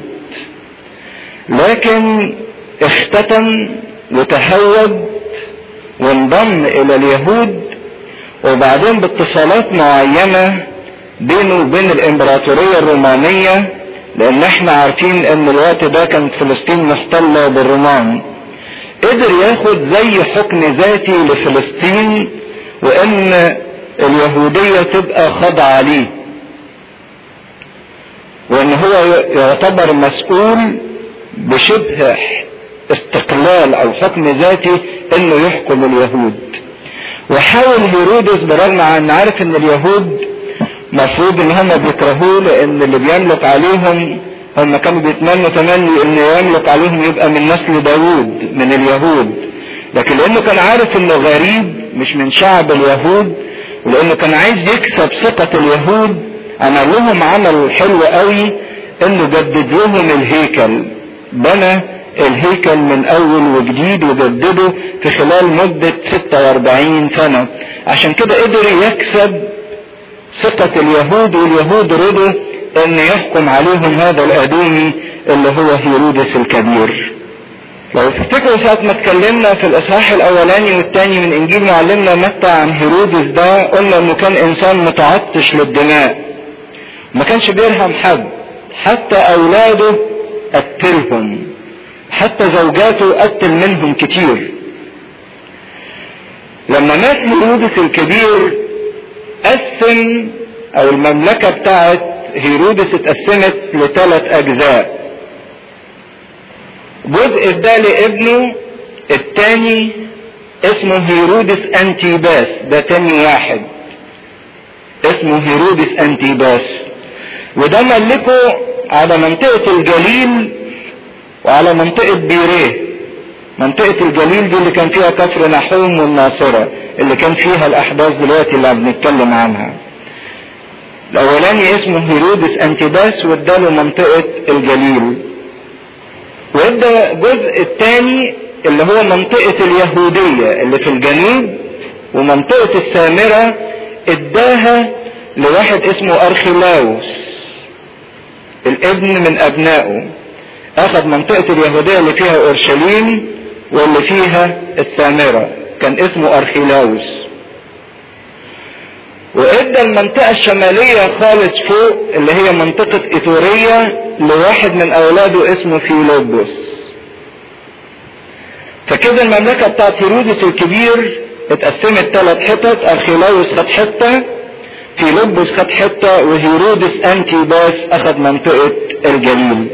لكن اختتن وتهود وانضم الى اليهود وبعدين باتصالات معينة بينه وبين الامبراطورية الرومانية لان احنا عارفين ان الوقت ده كانت فلسطين محتلة بالرومان قدر ياخد زي حكم ذاتي لفلسطين وان اليهودية تبقى خاضعة ليه وان هو يعتبر مسؤول بشبه استقلال او حكم ذاتي انه يحكم اليهود وحاول هيرودس برغم عن عارف ان اليهود مفروض ان هم بيكرهوه لان اللي بيملك عليهم هم كانوا بيتمنوا تمني ان يملك عليهم يبقى من نسل داوود من اليهود لكن لانه كان عارف انه غريب مش من شعب اليهود ولانه كان عايز يكسب ثقة اليهود عمل لهم عمل حلو قوي انه جدد لهم الهيكل بنى الهيكل من اول وجديد وجدده في خلال مدة 46 سنة عشان كده قدر يكسب ثقة اليهود واليهود رضوا ان يحكم عليهم هذا الادومي اللي هو هيرودس الكبير لو تفتكروا ساعة ما اتكلمنا في الاصحاح الاولاني والثاني من انجيل معلمنا متى عن هيرودس ده قلنا انه كان انسان متعطش للدماء ما كانش بيرحم حد حتى اولاده قتلهم حتى زوجاته قتل منهم كتير لما مات هيرودس الكبير قسم او المملكة بتاعت هيرودس اتقسمت لثلاث اجزاء جزء ده لابنه التاني اسمه هيرودس انتيباس ده تاني واحد اسمه هيرودس انتيباس وده ملكه على منطقة الجليل وعلى منطقة بيريه منطقة الجليل دي اللي كان فيها كفر نحوم والناصرة اللي كان فيها الأحداث دلوقتي اللي بنتكلم عنها. الأولاني اسمه هيرودس أنتيباس واداله منطقة الجليل. وادى الجزء الثاني اللي هو منطقة اليهودية اللي في الجنوب ومنطقة السامرة اداها لواحد اسمه أرخيلاوس الابن من أبنائه اخذ منطقة اليهودية اللي فيها اورشليم واللي فيها السامرة كان اسمه ارخيلاوس وادى المنطقة الشمالية خالص فوق اللي هي منطقة ايتورية لواحد من اولاده اسمه فيلوبوس فكده المملكة بتاعت هيرودس الكبير اتقسمت ثلاث حتت ارخيلاوس خد حتة فيلوبوس خد حتة وهيرودس انتيباس اخذ منطقة الجليل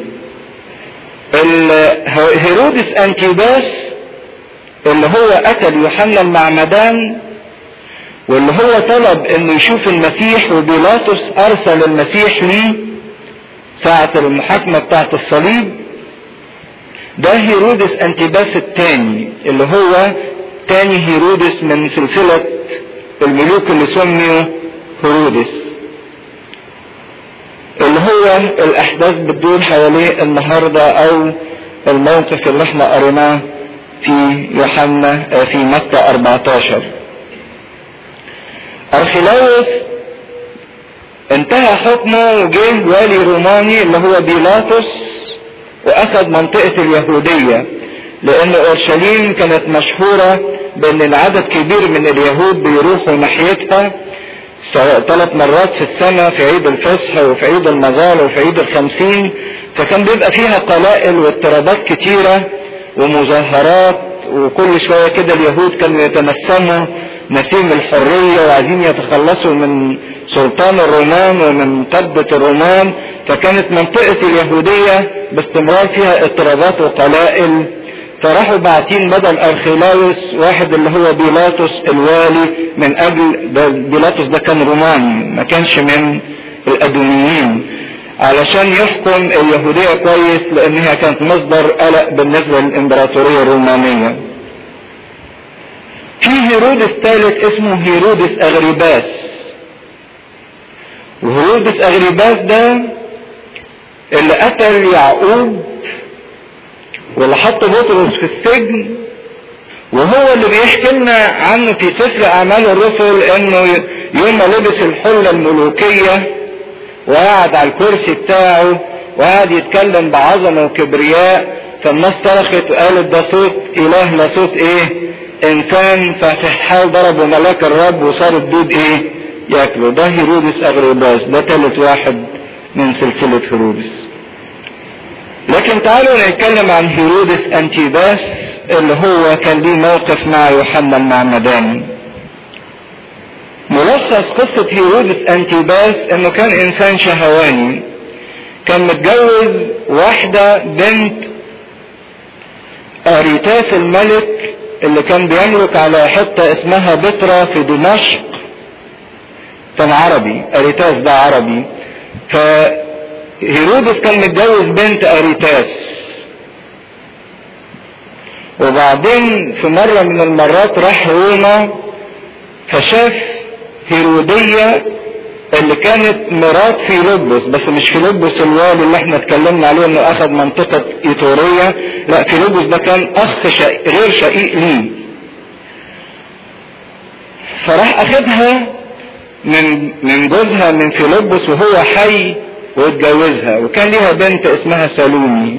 هيرودس انتيباس اللي هو قتل يوحنا المعمدان واللي هو طلب انه يشوف المسيح وبيلاطس ارسل المسيح ليه ساعة المحاكمة بتاعت الصليب ده هيرودس انتيباس الثاني اللي هو تاني هيرودس من سلسلة الملوك اللي سميوا هيرودس اللي هو الاحداث بتدور حواليه النهاردة او الموقف اللي احنا قريناه في يوحنا في متى 14 ارخيلاوس انتهى حكمه وجه والي روماني اللي هو بيلاطس واخذ منطقة اليهودية لان اورشليم كانت مشهورة بان العدد كبير من اليهود بيروحوا ناحيتها ثلاث مرات في السنة في عيد الفصح وفي عيد المظال وفي عيد الخمسين فكان بيبقى فيها قلائل واضطرابات كتيرة ومظاهرات وكل شوية كده اليهود كانوا يتنسموا نسيم الحرية وعايزين يتخلصوا من سلطان الرومان ومن قبضة الرومان فكانت منطقة اليهودية باستمرار فيها اضطرابات وقلائل فراحوا باعتين بدل ارخيلاوس واحد اللي هو بيلاطس الوالي من اجل ده بيلاطس ده كان روماني ما كانش من الادوميين علشان يحكم اليهودية كويس لان هي كانت مصدر قلق بالنسبة للامبراطورية الرومانية في هيرودس ثالث اسمه هيرودس اغريباس وهيرودس اغريباس ده اللي قتل يعقوب واللي حط بطرس في السجن وهو اللي بيحكي لنا عنه في سفر اعمال الرسل انه يوم ما لبس الحله الملوكيه وقعد على الكرسي بتاعه وقعد يتكلم بعظمه وكبرياء فالناس صرخت وقالت ده صوت اله لا صوت ايه انسان ففي الحال ضربوا ملاك الرب وصار الدود ايه ياكله ده هيرودس اغريباس ده ثالث واحد من سلسله هيرودس لكن تعالوا نتكلم عن هيرودس انتيباس اللي هو كان ليه موقف مع يوحنا المعمدان ملخص قصة هيرودس انتيباس انه كان انسان شهواني كان متجوز واحدة بنت اريتاس الملك اللي كان بيملك على حتة اسمها بترا في دمشق كان عربي اريتاس ده عربي ف هيرودس كان متجوز بنت اريتاس وبعدين في مرة من المرات راح روما فشاف هيرودية اللي كانت مرات فيلبس بس مش فيلبس الوالي اللي احنا اتكلمنا عليه انه اخذ منطقة ايطورية لا فيلبس ده كان اخ شقيق غير شقيق ليه فراح اخدها من من جوزها من فيلبس وهو حي واتجوزها وكان ليها بنت اسمها سالومي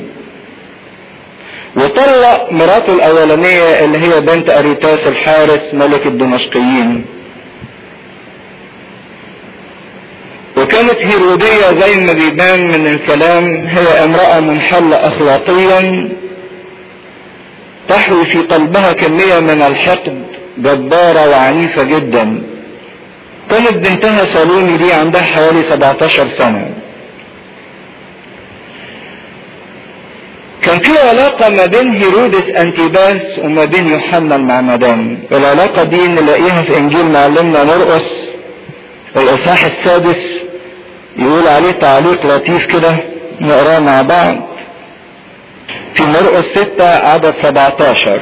وطلق مراته الاولانية اللي هي بنت اريتاس الحارس ملك الدمشقيين وكانت هيرودية زي ما بيبان من الكلام هي امرأة منحلة اخلاقيا تحوي في قلبها كمية من الحقد جبارة وعنيفة جدا كانت بنتها سالومي دي عندها حوالي 17 سنة كان في علاقة ما بين هيرودس انتيباس وما بين يوحنا المعمدان العلاقة دي نلاقيها في انجيل معلمنا مرقس الاصحاح السادس يقول عليه تعليق لطيف كده نقراه مع بعض في مرقس ستة عدد 17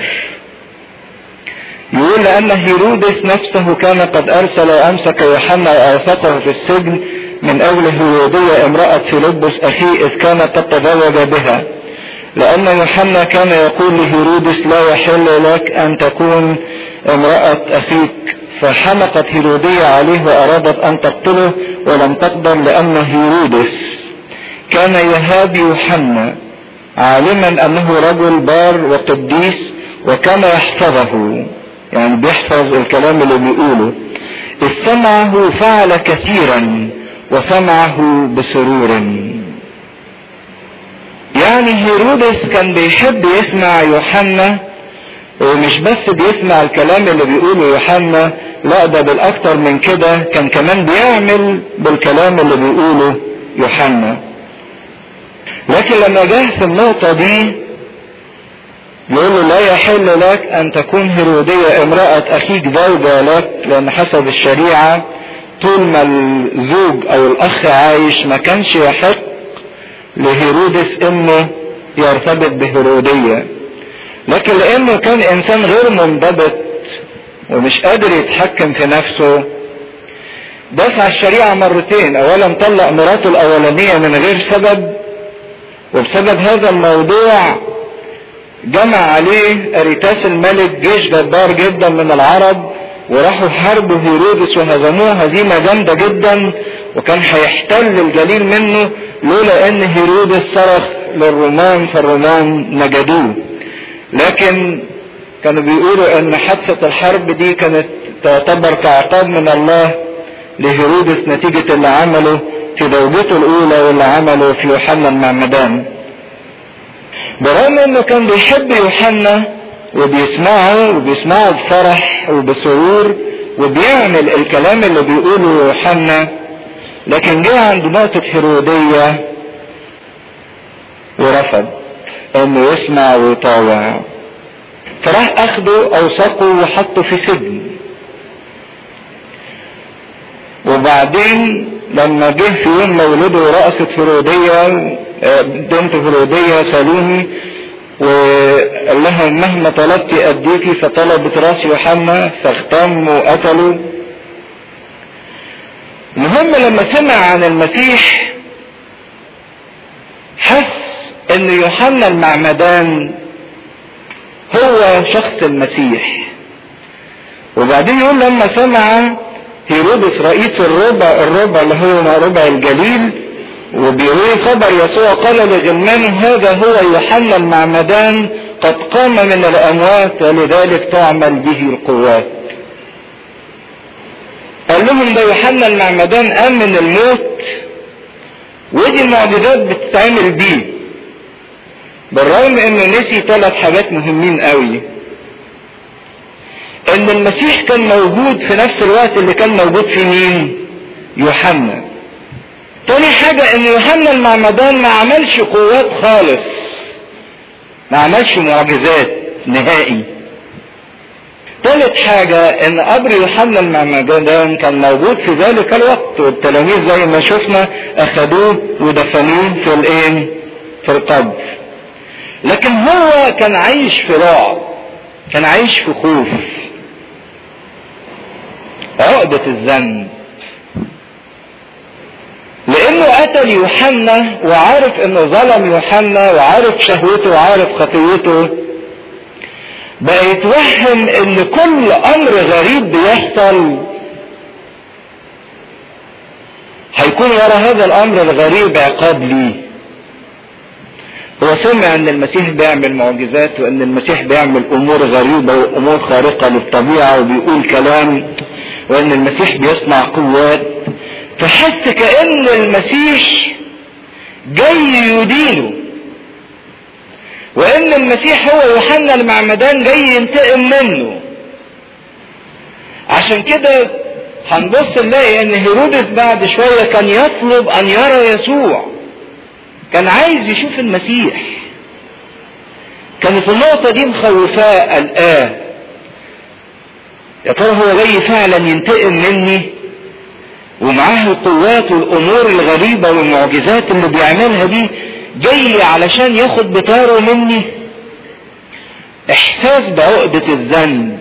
يقول لأن هيرودس نفسه كان قد أرسل وأمسك يوحنا وأوثقه في السجن من أجل هيرودية امرأة فيلبس أخيه إذ كان قد تزوج بها لأن يوحنا كان يقول لهيرودس لا يحل لك أن تكون امرأة أخيك فحمقت هيرودية عليه وأرادت أن تقتله ولم تقدر لأن هيرودس كان يهاب يوحنا عالما أنه رجل بار وقديس وكان يحفظه يعني بيحفظ الكلام اللي بيقوله إذ سمعه فعل كثيرا وسمعه بسرور يعني هيرودس كان بيحب يسمع يوحنا ومش بس بيسمع الكلام اللي بيقوله يوحنا لا ده بالاكتر من كده كان كمان بيعمل بالكلام اللي بيقوله يوحنا لكن لما جه في النقطة دي يقول له لا يحل لك ان تكون هيرودية امرأة اخيك زوجة لك لان حسب الشريعة طول ما الزوج او الاخ عايش ما كانش يحق لهيرودس انه يرتبط بهيرودية لكن لانه كان انسان غير منضبط ومش قادر يتحكم في نفسه داس على الشريعة مرتين اولا طلق مراته الاولانية من غير سبب وبسبب هذا الموضوع جمع عليه اريتاس الملك جيش جبار جدا من العرب وراحوا حاربوا هيرودس وهزموه هزيمة جامدة جدا وكان هيحتل الجليل منه لولا ان هيرودس صرخ للرومان فالرومان نجدوه لكن كانوا بيقولوا ان حادثة الحرب دي كانت تعتبر كعقاب من الله لهيرودس نتيجة اللي عمله في زوجته الاولى واللي عمله في يوحنا المعمدان برغم انه كان بيحب يوحنا وبيسمعه وبيسمعه بفرح وبسرور وبيعمل الكلام اللي بيقوله يوحنا لكن جه عند نقطة هيرودية ورفض انه يسمع ويطاوع فراح اخده اوثقه وحطه في سجن وبعدين لما جه في يوم مولده رقصت فرودية بنت فرودية سالوني وقال لها مهما طلبت اديكي فطلبت راس يوحنا فاغتموا وقتلوا المهم لما سمع عن المسيح حس ان يوحنا المعمدان هو شخص المسيح وبعدين يقول لما سمع هيرودس رئيس الربع الربع اللي هو ربع الجليل وبيروي خبر يسوع قال لغلمان هذا هو يوحنا المعمدان قد قام من الاموات ولذلك تعمل به القوات قال لهم ده يوحنا المعمدان قام من الموت ودي المعجزات بتتعمل بيه بالرغم انه نسي ثلاث حاجات مهمين قوي ان المسيح كان موجود في نفس الوقت اللي كان موجود في مين يوحنا تاني حاجة ان يوحنا المعمدان ما عملش قوات خالص ما عملش معجزات نهائي تالت حاجة ان قبر يوحنا المعمدان كان موجود في ذلك الوقت والتلاميذ زي ما شفنا اخدوه ودفنوه في الايه في القبر لكن هو كان عايش في رعب كان عايش في خوف عقدة الذنب لانه قتل يوحنا وعارف انه ظلم يوحنا وعارف شهوته وعارف خطيته بقى يتوهم ان كل امر غريب بيحصل هيكون ورا هذا الامر الغريب عقاب ليه هو سمع ان المسيح بيعمل معجزات وان المسيح بيعمل امور غريبة وامور خارقة للطبيعة وبيقول كلام وان المسيح بيصنع قوات فحس كأن المسيح جاي يدينه وان المسيح هو يوحنا المعمدان جاي ينتقم منه عشان كده هنبص نلاقي ان هيرودس بعد شوية كان يطلب ان يرى يسوع كان عايز يشوف المسيح كانت النقطة دي مخوفاه قلقاه يا ترى هو جاي فعلا ينتقم مني ومعاه القوات والامور الغريبة والمعجزات اللي بيعملها دي جاي علشان ياخد بطاره مني احساس بعقدة الذنب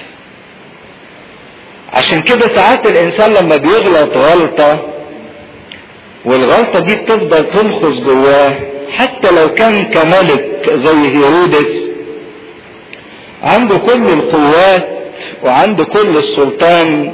عشان كده ساعات الانسان لما بيغلط غلطة والغلطة دي بتفضل تنخص جواه حتى لو كان كملك زي هيرودس عنده كل القوات وعنده كل السلطان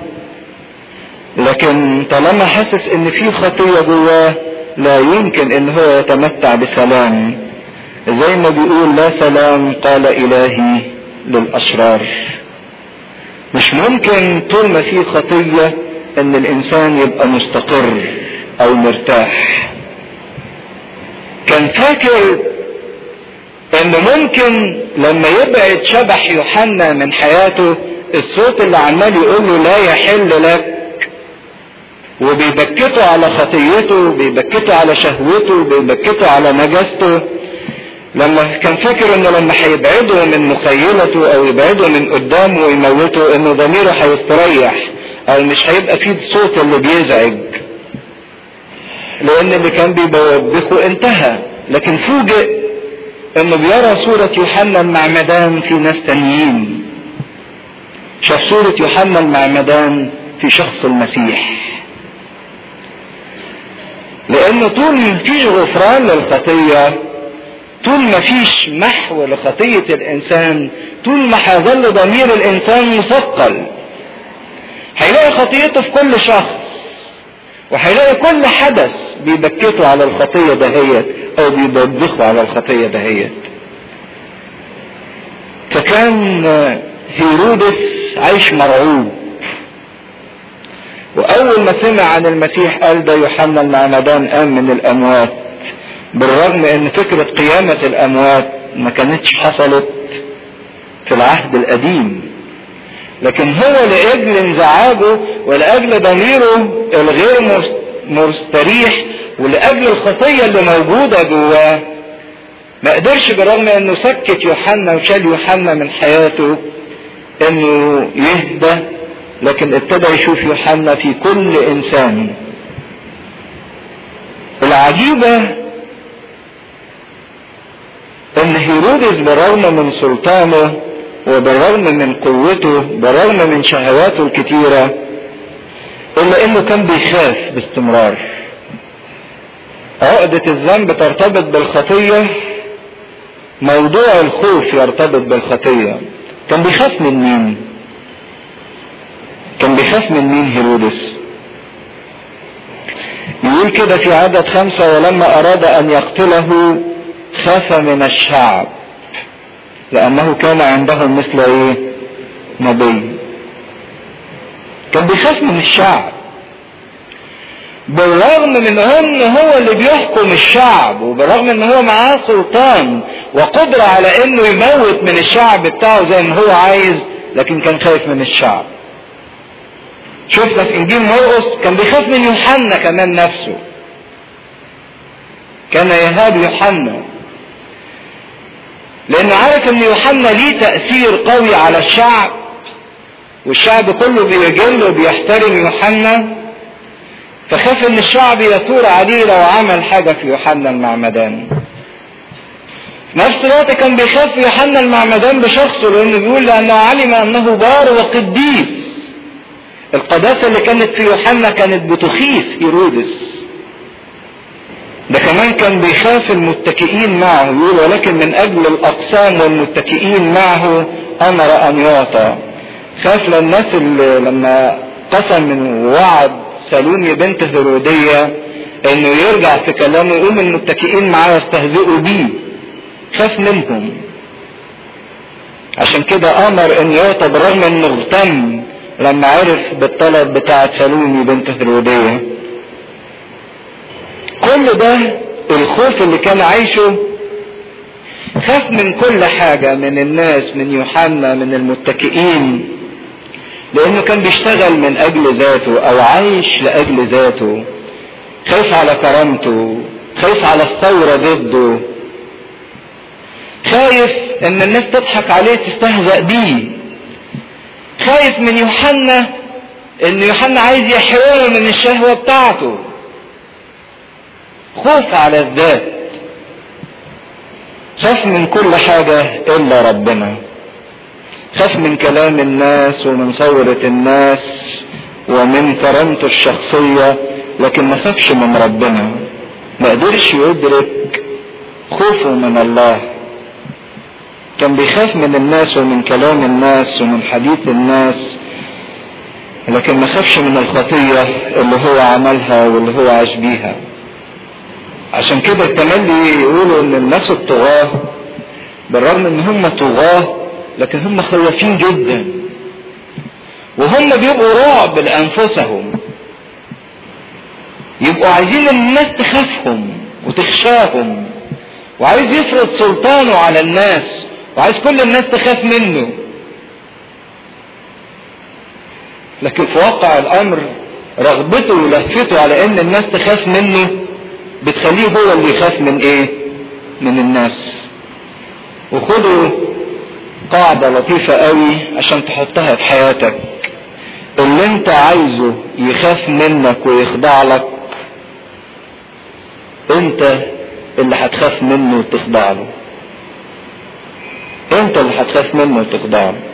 لكن طالما حاسس ان في خطية جواه لا يمكن ان هو يتمتع بسلام زي ما بيقول لا سلام قال الهي للاشرار مش ممكن طول ما في خطية ان الانسان يبقى مستقر او مرتاح كان فاكر ان ممكن لما يبعد شبح يوحنا من حياته الصوت اللي عمال يقول له لا يحل لك وبيبكته على خطيته بيبكته على شهوته بيبكته على نجاسته لما كان فاكر انه لما هيبعده من مخيلته او يبعده من قدامه ويموته انه ضميره هيستريح او مش هيبقى فيه الصوت اللي بيزعج لان اللي كان بيوبخه انتهى لكن فوجئ انه بيرى صورة يوحنا المعمدان في ناس تانيين شاف صورة يوحنا المعمدان في شخص المسيح لان طول ما فيش غفران للخطية طول ما فيش محو لخطية الانسان طول ما هيظل ضمير الانسان مثقل هيلاقي خطيته في كل شخص وهيلاقي كل حدث بيبكته على الخطية دهيت او بيوبخه على الخطية دهيت فكان هيرودس عايش مرعوب واول ما سمع عن المسيح قال ده يوحنا المعمدان قام من الاموات بالرغم ان فكرة قيامة الاموات ما كانتش حصلت في العهد القديم لكن هو لاجل انزعاجه ولاجل ضميره الغير مستريح ولاجل الخطية اللي موجودة جواه ما قدرش بالرغم انه سكت يوحنا وشال يوحنا من حياته انه يهدى لكن ابتدى يشوف يوحنا في كل انسان العجيبة ان هيرودس بالرغم من سلطانه وبالرغم من قوته بالرغم من شهواته الكتيرة الا انه كان بيخاف باستمرار عقدة الذنب ترتبط بالخطية موضوع الخوف يرتبط بالخطية كان بيخاف من مين كان بيخاف من مين هيرودس يقول كده في عدد خمسة ولما أراد أن يقتله خاف من الشعب لأنه كان عندهم مثل إيه؟ نبي كان بيخاف من الشعب بالرغم من ان هو اللي بيحكم الشعب وبالرغم ان هو معاه سلطان وقدرة على انه يموت من الشعب بتاعه زي ما هو عايز لكن كان خايف من الشعب شفنا في انجيل مرقس كان بيخاف من يوحنا كمان نفسه كان يهاب يوحنا لانه عارف ان يوحنا ليه تأثير قوي على الشعب والشعب كله بيجل وبيحترم يوحنا فخاف ان الشعب يثور عليه لو عمل حاجة في يوحنا المعمدان في نفس الوقت كان بيخاف يوحنا المعمدان بشخصه لانه بيقول لانه علم انه بار وقديس القداسة اللي كانت في يوحنا كانت بتخيف هيرودس ده كمان كان بيخاف المتكئين معه يقول ولكن من اجل الاقسام والمتكئين معه امر ان يعطى خاف للناس اللي لما قسم من وعد سالومي بنت هيرودية انه يرجع في كلامه يقوم المتكئين معاه يستهزئوا بيه خاف منهم عشان كده امر ان يعطى بالرغم انه اغتم لما عرف بالطلب بتاع سالومي بنت هيرودية كل ده الخوف اللي كان عايشه خاف من كل حاجة من الناس من يوحنا من المتكئين لانه كان بيشتغل من اجل ذاته او عايش لاجل ذاته خايف على كرامته خايف على الثورة ضده خايف ان الناس تضحك عليه تستهزأ بيه خايف من يوحنا ان يوحنا عايز يحرمه من الشهوة بتاعته خوف على الذات خاف من كل حاجة الا ربنا خاف من كلام الناس ومن ثورة الناس ومن كرامته الشخصية لكن ما خافش من ربنا ما قدرش يدرك خوفه من الله كان بيخاف من الناس ومن كلام الناس ومن حديث الناس لكن ما خافش من الخطية اللي هو عملها واللي هو عاش بيها عشان كده التملي يقولوا ان الناس الطغاة بالرغم ان هم طغاة لكن هم خوافين جدا وهم بيبقوا رعب لانفسهم يبقوا عايزين الناس تخافهم وتخشاهم وعايز يفرض سلطانه على الناس وعايز كل الناس تخاف منه لكن في واقع الامر رغبته ولهفته على ان الناس تخاف منه بتخليه هو اللي يخاف من ايه من الناس وخدوا قاعدة لطيفة قوي عشان تحطها في حياتك اللي انت عايزه يخاف منك ويخضع لك انت اللي هتخاف منه وتخضع له انت اللي هتخاف منه وتخضع له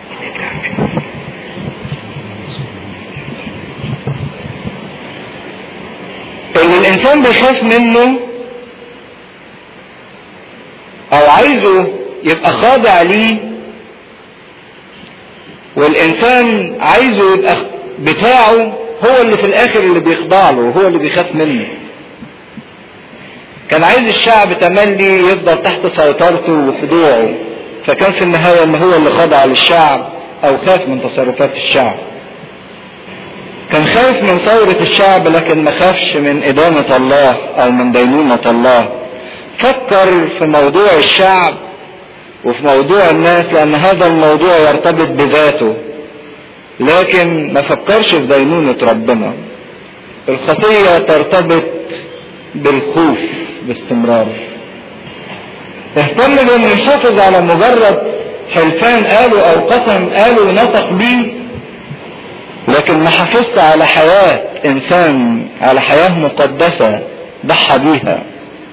اللي الانسان بيخاف منه او عايزه يبقى خاضع ليه والانسان عايزه يبقى بتاعه هو اللي في الاخر اللي بيخضع له وهو اللي بيخاف منه كان عايز الشعب تملي يفضل تحت سيطرته وخضوعه فكان في النهاية ان هو اللي خضع للشعب او خاف من تصرفات الشعب كان خايف من ثورة الشعب لكن ما خافش من إدانة الله أو من دينونة الله فكر في موضوع الشعب وفي موضوع الناس لأن هذا الموضوع يرتبط بذاته لكن ما فكرش في دينونة ربنا الخطية ترتبط بالخوف باستمرار اهتم بانه يحافظ على مجرد حلفان قالوا او قسم قالوا نطق بيه لكن ما حافظت على حياة انسان على حياة مقدسة ضحى بيها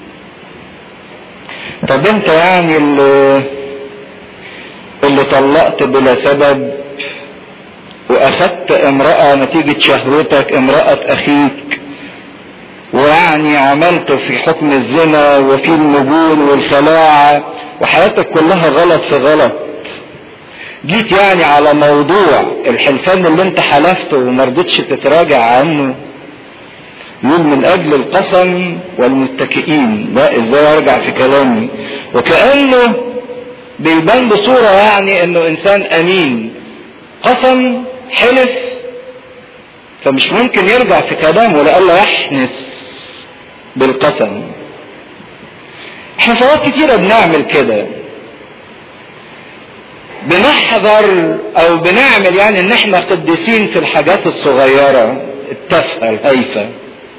طب انت يعني اللي اللي طلقت بلا سبب واخدت امرأة نتيجة شهوتك امرأة اخيك ويعني عملت في حكم الزنا وفي النجون والخلاعة وحياتك كلها غلط في غلط جيت يعني على موضوع الحلفان اللي انت حلفته وما رضيتش تتراجع عنه يقول من اجل القسم والمتكئين لا ازاي ارجع في كلامي وكأنه بيبان بصورة يعني انه انسان امين قسم حلف فمش ممكن يرجع في كلامه لألا يحنس بالقسم احنا ساعات كتيرة بنعمل كده بنحذر او بنعمل يعني ان احنا قديسين في الحاجات الصغيرة التافهة الهايفة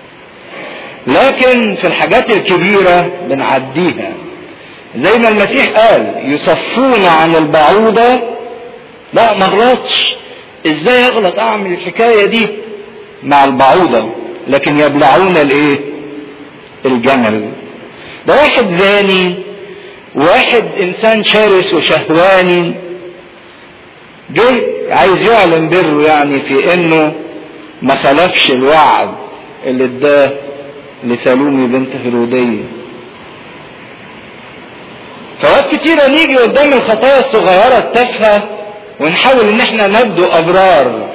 لكن في الحاجات الكبيرة بنعديها زي ما المسيح قال يصفون عن البعوضة لا ما غلطش ازاي اغلط اعمل الحكاية دي مع البعوضة لكن يبلعون الايه الجمل ده واحد زاني واحد انسان شرس وشهواني جه عايز يعلن بره يعني في انه ما خلفش الوعد اللي اداه لسالومي بنت هيروديه فوقت كتيرة نيجي قدام الخطايا الصغيرة التافهة ونحاول ان احنا نبدو ابرار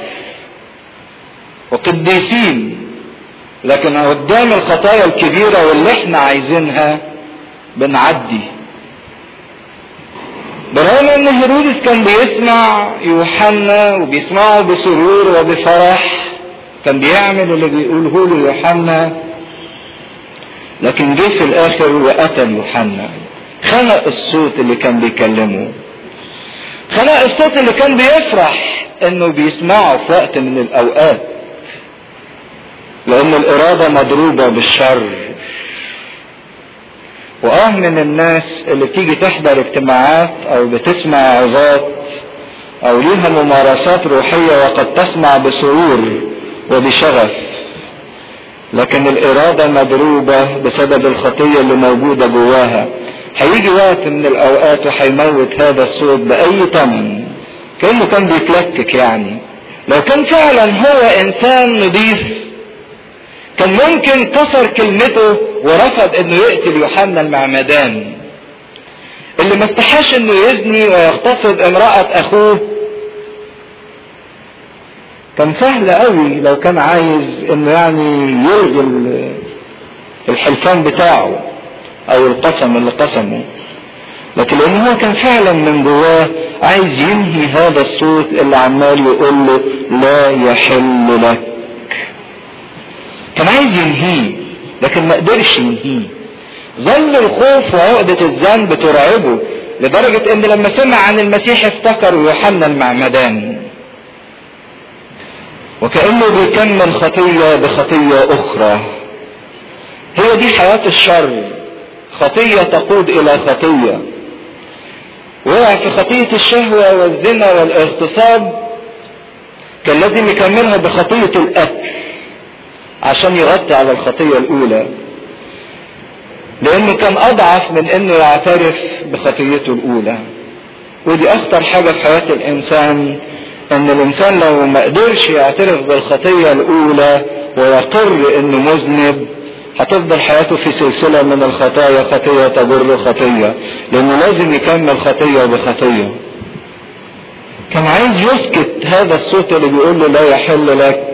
وقديسين لكن قدام الخطايا الكبيرة واللي احنا عايزينها بنعدي برغم ان هيرودس كان بيسمع يوحنا وبيسمعه بسرور وبفرح كان بيعمل اللي بيقوله له يوحنا لكن جه في الاخر وقتل يوحنا خنق الصوت اللي كان بيكلمه خنق الصوت اللي كان بيفرح انه بيسمعه في وقت من الاوقات لان الاراده مضروبه بالشر واه من الناس اللي بتيجي تحضر اجتماعات او بتسمع عظات او ليها ممارسات روحيه وقد تسمع بسرور وبشغف لكن الاراده مضروبه بسبب الخطيه اللي موجوده جواها هيجي وقت من الاوقات وهيموت هذا الصوت باي ثمن كانه كان بيتلكك يعني لو كان فعلا هو انسان نضيف كان ممكن كسر كلمته ورفض انه يقتل يوحنا المعمدان اللي ما استحاش انه يزني ويغتصب امرأة اخوه كان سهل قوي لو كان عايز انه يعني يلغي الحلفان بتاعه او القسم اللي قسمه لكن لان هو كان فعلا من جواه عايز ينهي هذا الصوت اللي عمال يقول له لا يحل لك كان عايز ينهيه لكن ما قدرش ينهيه ظل الخوف وعقدة الذنب ترعبه لدرجة ان لما سمع عن المسيح افتكر يوحنا المعمدان وكأنه بيكمل خطية بخطية أخرى هي دي حياة الشر خطية تقود إلى خطية وقع في خطية الشهوة والزنا والاغتصاب كان لازم يكملها بخطية القتل عشان يغطي على الخطية الأولى لأنه كان أضعف من إنه يعترف بخطيته الأولى ودي أخطر حاجة في حياة الإنسان إن الإنسان لو ما قدرش يعترف بالخطية الأولى ويقر إنه مذنب هتفضل حياته في سلسلة من الخطايا خطية تجر خطية لأنه لازم يكمل خطية بخطية كان عايز يسكت هذا الصوت اللي بيقول له لا يحل لك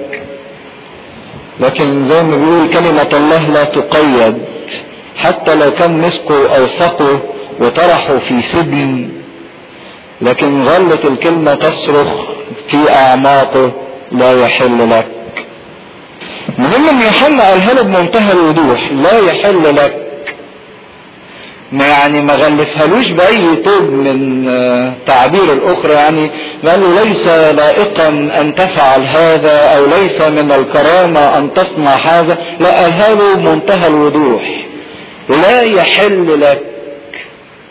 لكن زي ما بيقول كلمة الله لا تقيد حتى لو كان مسكه أو سقه وطرحه في سجن لكن ظلت الكلمة تصرخ في أعماقه لا يحل لك مهم ان يوحنا قالها له بمنتهى الوضوح لا يحل لك ما يعني ما غلفهالوش باي طوب من تعبير الاخرى يعني قال له ليس لائقا ان تفعل هذا او ليس من الكرامة ان تصنع هذا لا قالها له بمنتهى الوضوح لا يحل لك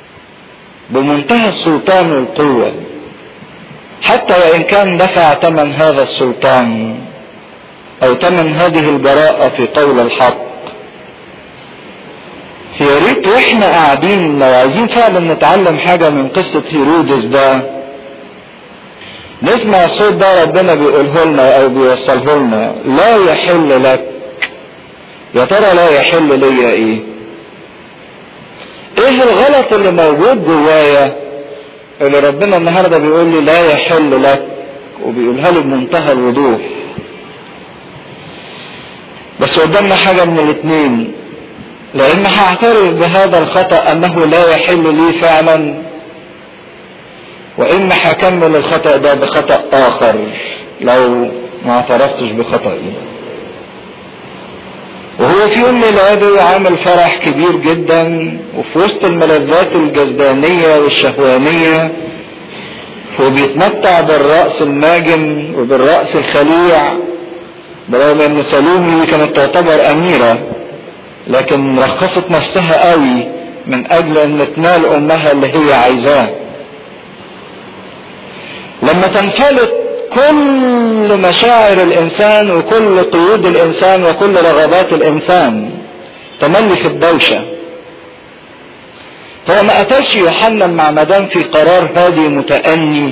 بمنتهى السلطان والقوة حتى وإن كان دفع ثمن هذا السلطان أو ثمن هذه البراءة في قول الحق يا ريت واحنا قاعدين لو عايزين فعلا نتعلم حاجة من قصة هيرودس ده نسمع الصوت ده ربنا بيقوله لنا او بيوصله لنا لا يحل لك يا ترى لا يحل ليا ايه ايه الغلط اللي موجود جوايا اللي ربنا النهارده بيقول لي لا يحل لك وبيقولها لي بمنتهى الوضوح بس قدامنا حاجه من الاثنين لان هعترف بهذا الخطا انه لا يحل لي فعلا واما هكمل الخطا ده بخطا اخر لو ما اعترفتش بخطئي وهو في يوم ميلاده عامل فرح كبير جدا وفي وسط الملذات الجذبانية والشهوانية وبيتمتع بالرأس الماجن وبالرأس الخليع برغم ان سلومي كانت تعتبر اميرة لكن رخصت نفسها قوي من اجل ان تنال امها اللي هي عايزاه لما تنفلت كل مشاعر الانسان وكل قيود الانسان وكل رغبات الانسان تملي في الدوشه هو ما اتاش يوحنا المعمدان في قرار هادي متأني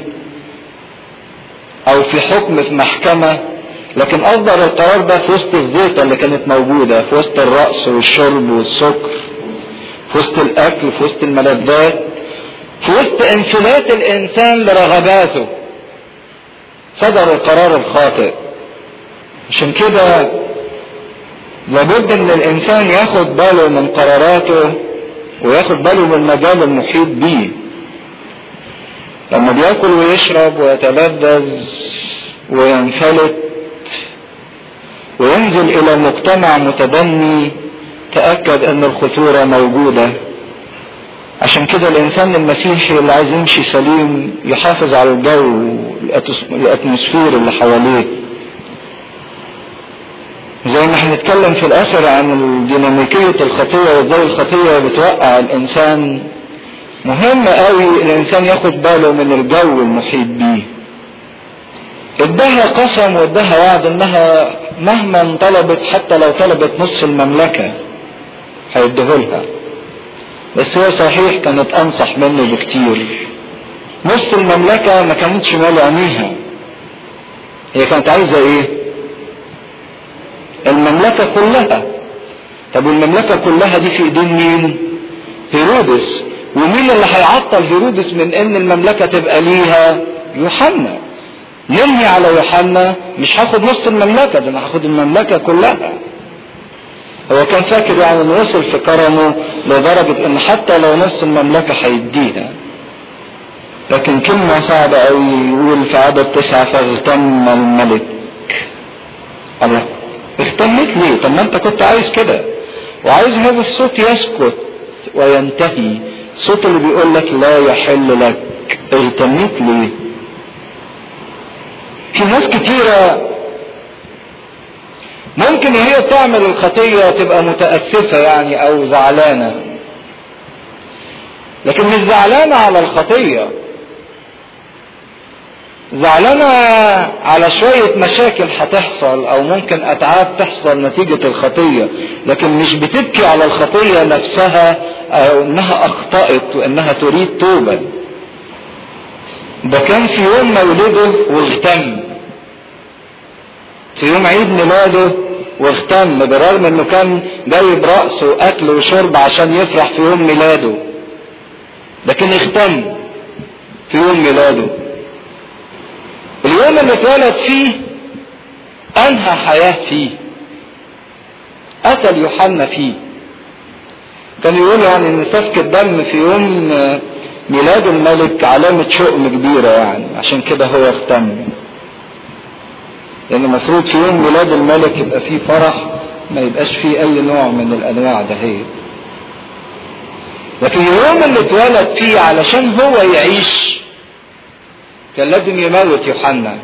او في حكم في محكمة لكن اصدر القرار ده في وسط الزيطة اللي كانت موجودة في وسط الرأس والشرب والسكر في وسط الاكل في وسط الملذات في وسط انفلات الانسان لرغباته صدر القرار الخاطئ عشان كده لابد ان الانسان ياخد باله من قراراته وياخد باله من المجال المحيط بيه لما بياكل ويشرب ويتلذذ وينفلت وينزل الى مجتمع متدني تأكد ان الخطورة موجودة عشان كده الانسان المسيحي اللي عايز يمشي سليم يحافظ على الجو الاتموسفير اللي حواليه زي ما هنتكلم في الاخر عن ديناميكية الخطية وازاي الخطية بتوقع الانسان مهم قوي الانسان ياخد باله من الجو المحيط بيه ادها قسم وادها وعد انها مهما طلبت حتى لو طلبت نص المملكة هيديهولها بس هي صحيح كانت انصح منه بكتير نص المملكة ما كانتش مال عينيها هي كانت عايزة ايه المملكة كلها طب والمملكة كلها دي في ايدين مين هيرودس ومين اللي هيعطل هيرودس من ان المملكة تبقى ليها يوحنا ننهي على يوحنا مش هاخد نص المملكة ده انا هاخد المملكة كلها هو كان فاكر يعني انه وصل في كرمه لدرجة ان حتى لو نص المملكة هيديها لكن كلمة صعبة قوي يقول في عدد تسعة فاغتم الملك الله اهتميت ليه طب ما انت كنت عايز كده وعايز هذا الصوت يسكت وينتهي الصوت اللي بيقول لك لا يحل لك اهتميت ليه في ناس كتيرة ممكن هي تعمل الخطية تبقى متأسفة يعني او زعلانة لكن مش زعلانة على الخطية زعلانة على شوية مشاكل هتحصل او ممكن اتعاب تحصل نتيجة الخطية لكن مش بتبكي على الخطية نفسها او انها اخطأت وانها تريد توبة ده كان في يوم مولده واغتم في يوم عيد ميلاده واغتم بالرغم انه كان جايب رأسه اكل وشرب عشان يفرح في يوم ميلاده لكن اغتم في يوم ميلاده اليوم اللي اتولد فيه انهى حياة فيه قتل يوحنا فيه كان يقول يعني ان سفك الدم في يوم ميلاد الملك علامة شؤم كبيرة يعني عشان كده هو اختم لان المفروض في يوم ميلاد الملك يبقى فيه فرح ما يبقاش فيه اي نوع من الانواع ده هي لكن اليوم اللي اتولد فيه علشان هو يعيش كان لازم يموت يوحنا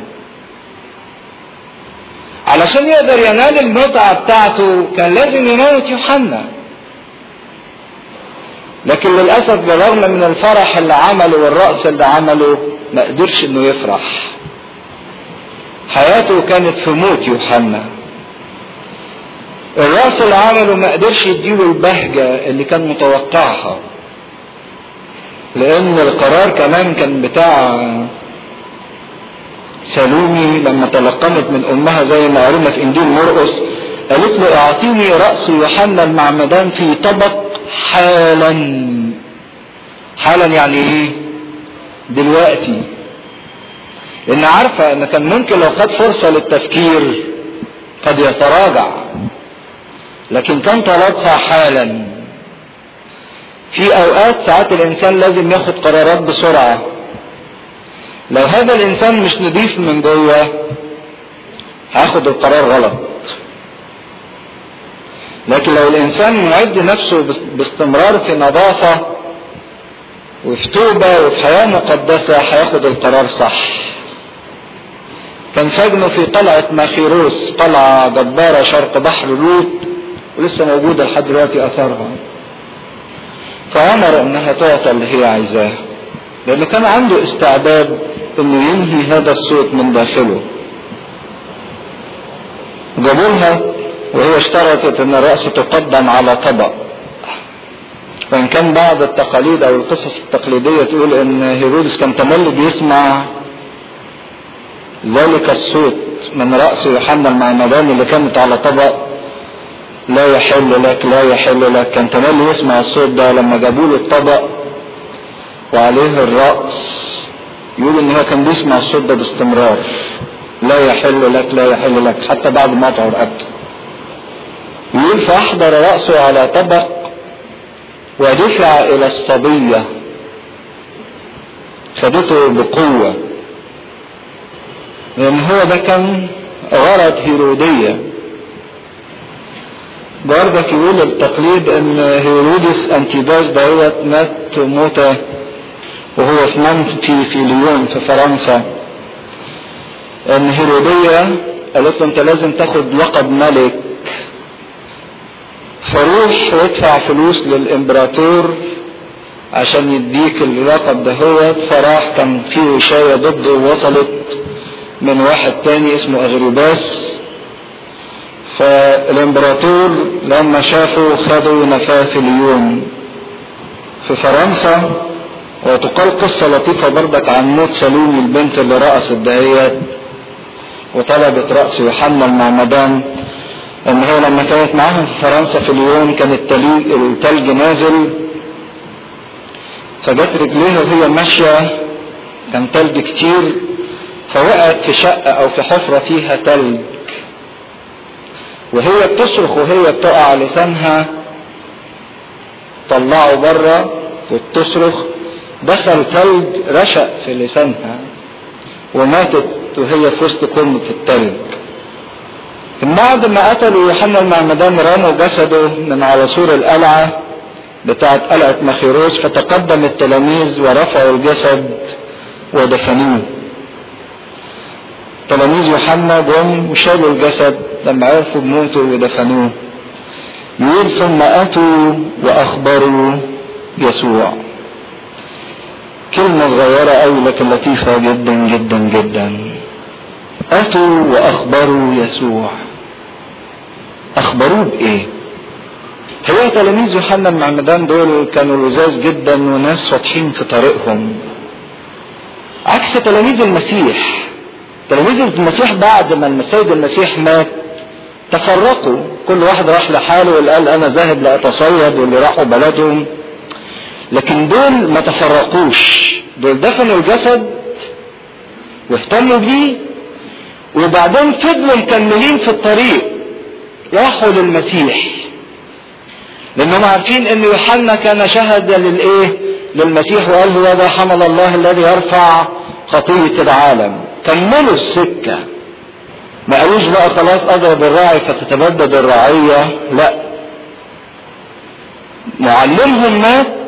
علشان يقدر ينال المتعة بتاعته كان لازم يموت يوحنا لكن للأسف بالرغم من الفرح اللي عمله والرأس اللي عمله ما قدرش انه يفرح حياته كانت في موت يوحنا الرأس اللي عمله ما قدرش يديله البهجة اللي كان متوقعها لأن القرار كمان كان بتاع سالومي لما تلقمت من أمها زي ما قرينا في إنجيل مرقس قالت له اعطيني رأس يوحنا المعمدان في طبق حالا حالا يعني ايه دلوقتي لان عارفة ان كان ممكن لو خد فرصة للتفكير قد يتراجع لكن كان طلبها حالا في اوقات ساعات الانسان لازم ياخد قرارات بسرعة لو هذا الانسان مش نضيف من جوه هاخد القرار غلط لكن لو الانسان معد نفسه باستمرار في نظافة وفي توبة وفي حياة مقدسة هياخد القرار صح كان سجنه في قلعة ماخيروس قلعة جبارة شرق بحر لوط ولسه موجودة لحد دلوقتي اثارها فامر انها تعطى اللي هي عايزاه لانه كان عنده استعداد انه ينهي هذا الصوت من داخله جابولها وهي اشترطت ان الرأس تقدم على طبق وان كان بعض التقاليد او القصص التقليدية تقول ان هيرودس كان تملي بيسمع ذلك الصوت من رأس يوحنا المعمدان اللي كانت على طبق لا يحل لك لا يحل لك كان تملي يسمع الصوت ده لما جابوا له الطبق وعليه الرأس يقول ان هو كان بيسمع الصوت ده باستمرار لا يحل لك لا يحل لك حتى بعد ما قطعوا رقبته يقول فأحضر رأسه على طبق ودفع إلى الصبية خدته بقوة لأن هو ده كان غرض هيرودية برضك يقول التقليد ان هيرودس انتيباس دوت مات موتة وهو في منفي في ليون في فرنسا ان هيرودية قالت له انت لازم تاخد لقب ملك فروح وادفع فلوس للامبراطور عشان يديك اللقب دهوت فراح كان في وشاية ضده وصلت من واحد تاني اسمه اغريباس فالامبراطور لما شافوا خدوا نفاه في اليوم في فرنسا وتقال قصة لطيفة بردك عن موت سلومي البنت اللي رأست دهيت وطلبت رأس يوحنا المعمدان ان هو لما كانت معاهم في فرنسا في اليوم كان التلج نازل فجت رجليها وهي ماشية كان تلج كتير فوقعت في شقة او في حفرة فيها تلج وهي بتصرخ وهي بتقع لسانها طلعوا بره وبتصرخ دخل تلج رشق في لسانها وماتت وهي في وسط كم في التلج بعد ما قتلوا يوحنا المعمدان رموا جسده من على سور القلعة بتاعت قلعة مخيروس فتقدم التلاميذ ورفعوا الجسد ودفنوه تلاميذ يوحنا جم وشالوا الجسد لما عرفوا بموته ودفنوه يقول ثم اتوا واخبروا يسوع كلمة صغيرة أوي لكن لطيفة جدا جدا جدا أتوا وأخبروا يسوع أخبروه بإيه؟ هو تلاميذ يوحنا المعمدان دول كانوا لزاز جدا وناس واضحين في طريقهم عكس تلاميذ المسيح تلاميذ المسيح بعد ما السيد المسيح مات تفرقوا كل واحد راح لحاله واللي قال انا ذاهب لاتصيد واللي راحوا بلدهم لكن دول ما تفرقوش دول دفنوا الجسد واهتموا بيه وبعدين فضلوا مكملين في الطريق راحوا للمسيح لانهم عارفين ان يوحنا كان شهد للايه للمسيح وقال هو ذا حمل الله الذي يرفع خطية العالم كملوا السكة ما قالوش بقى خلاص اضرب الراعي فتتبدد الرعية لا معلمهم مات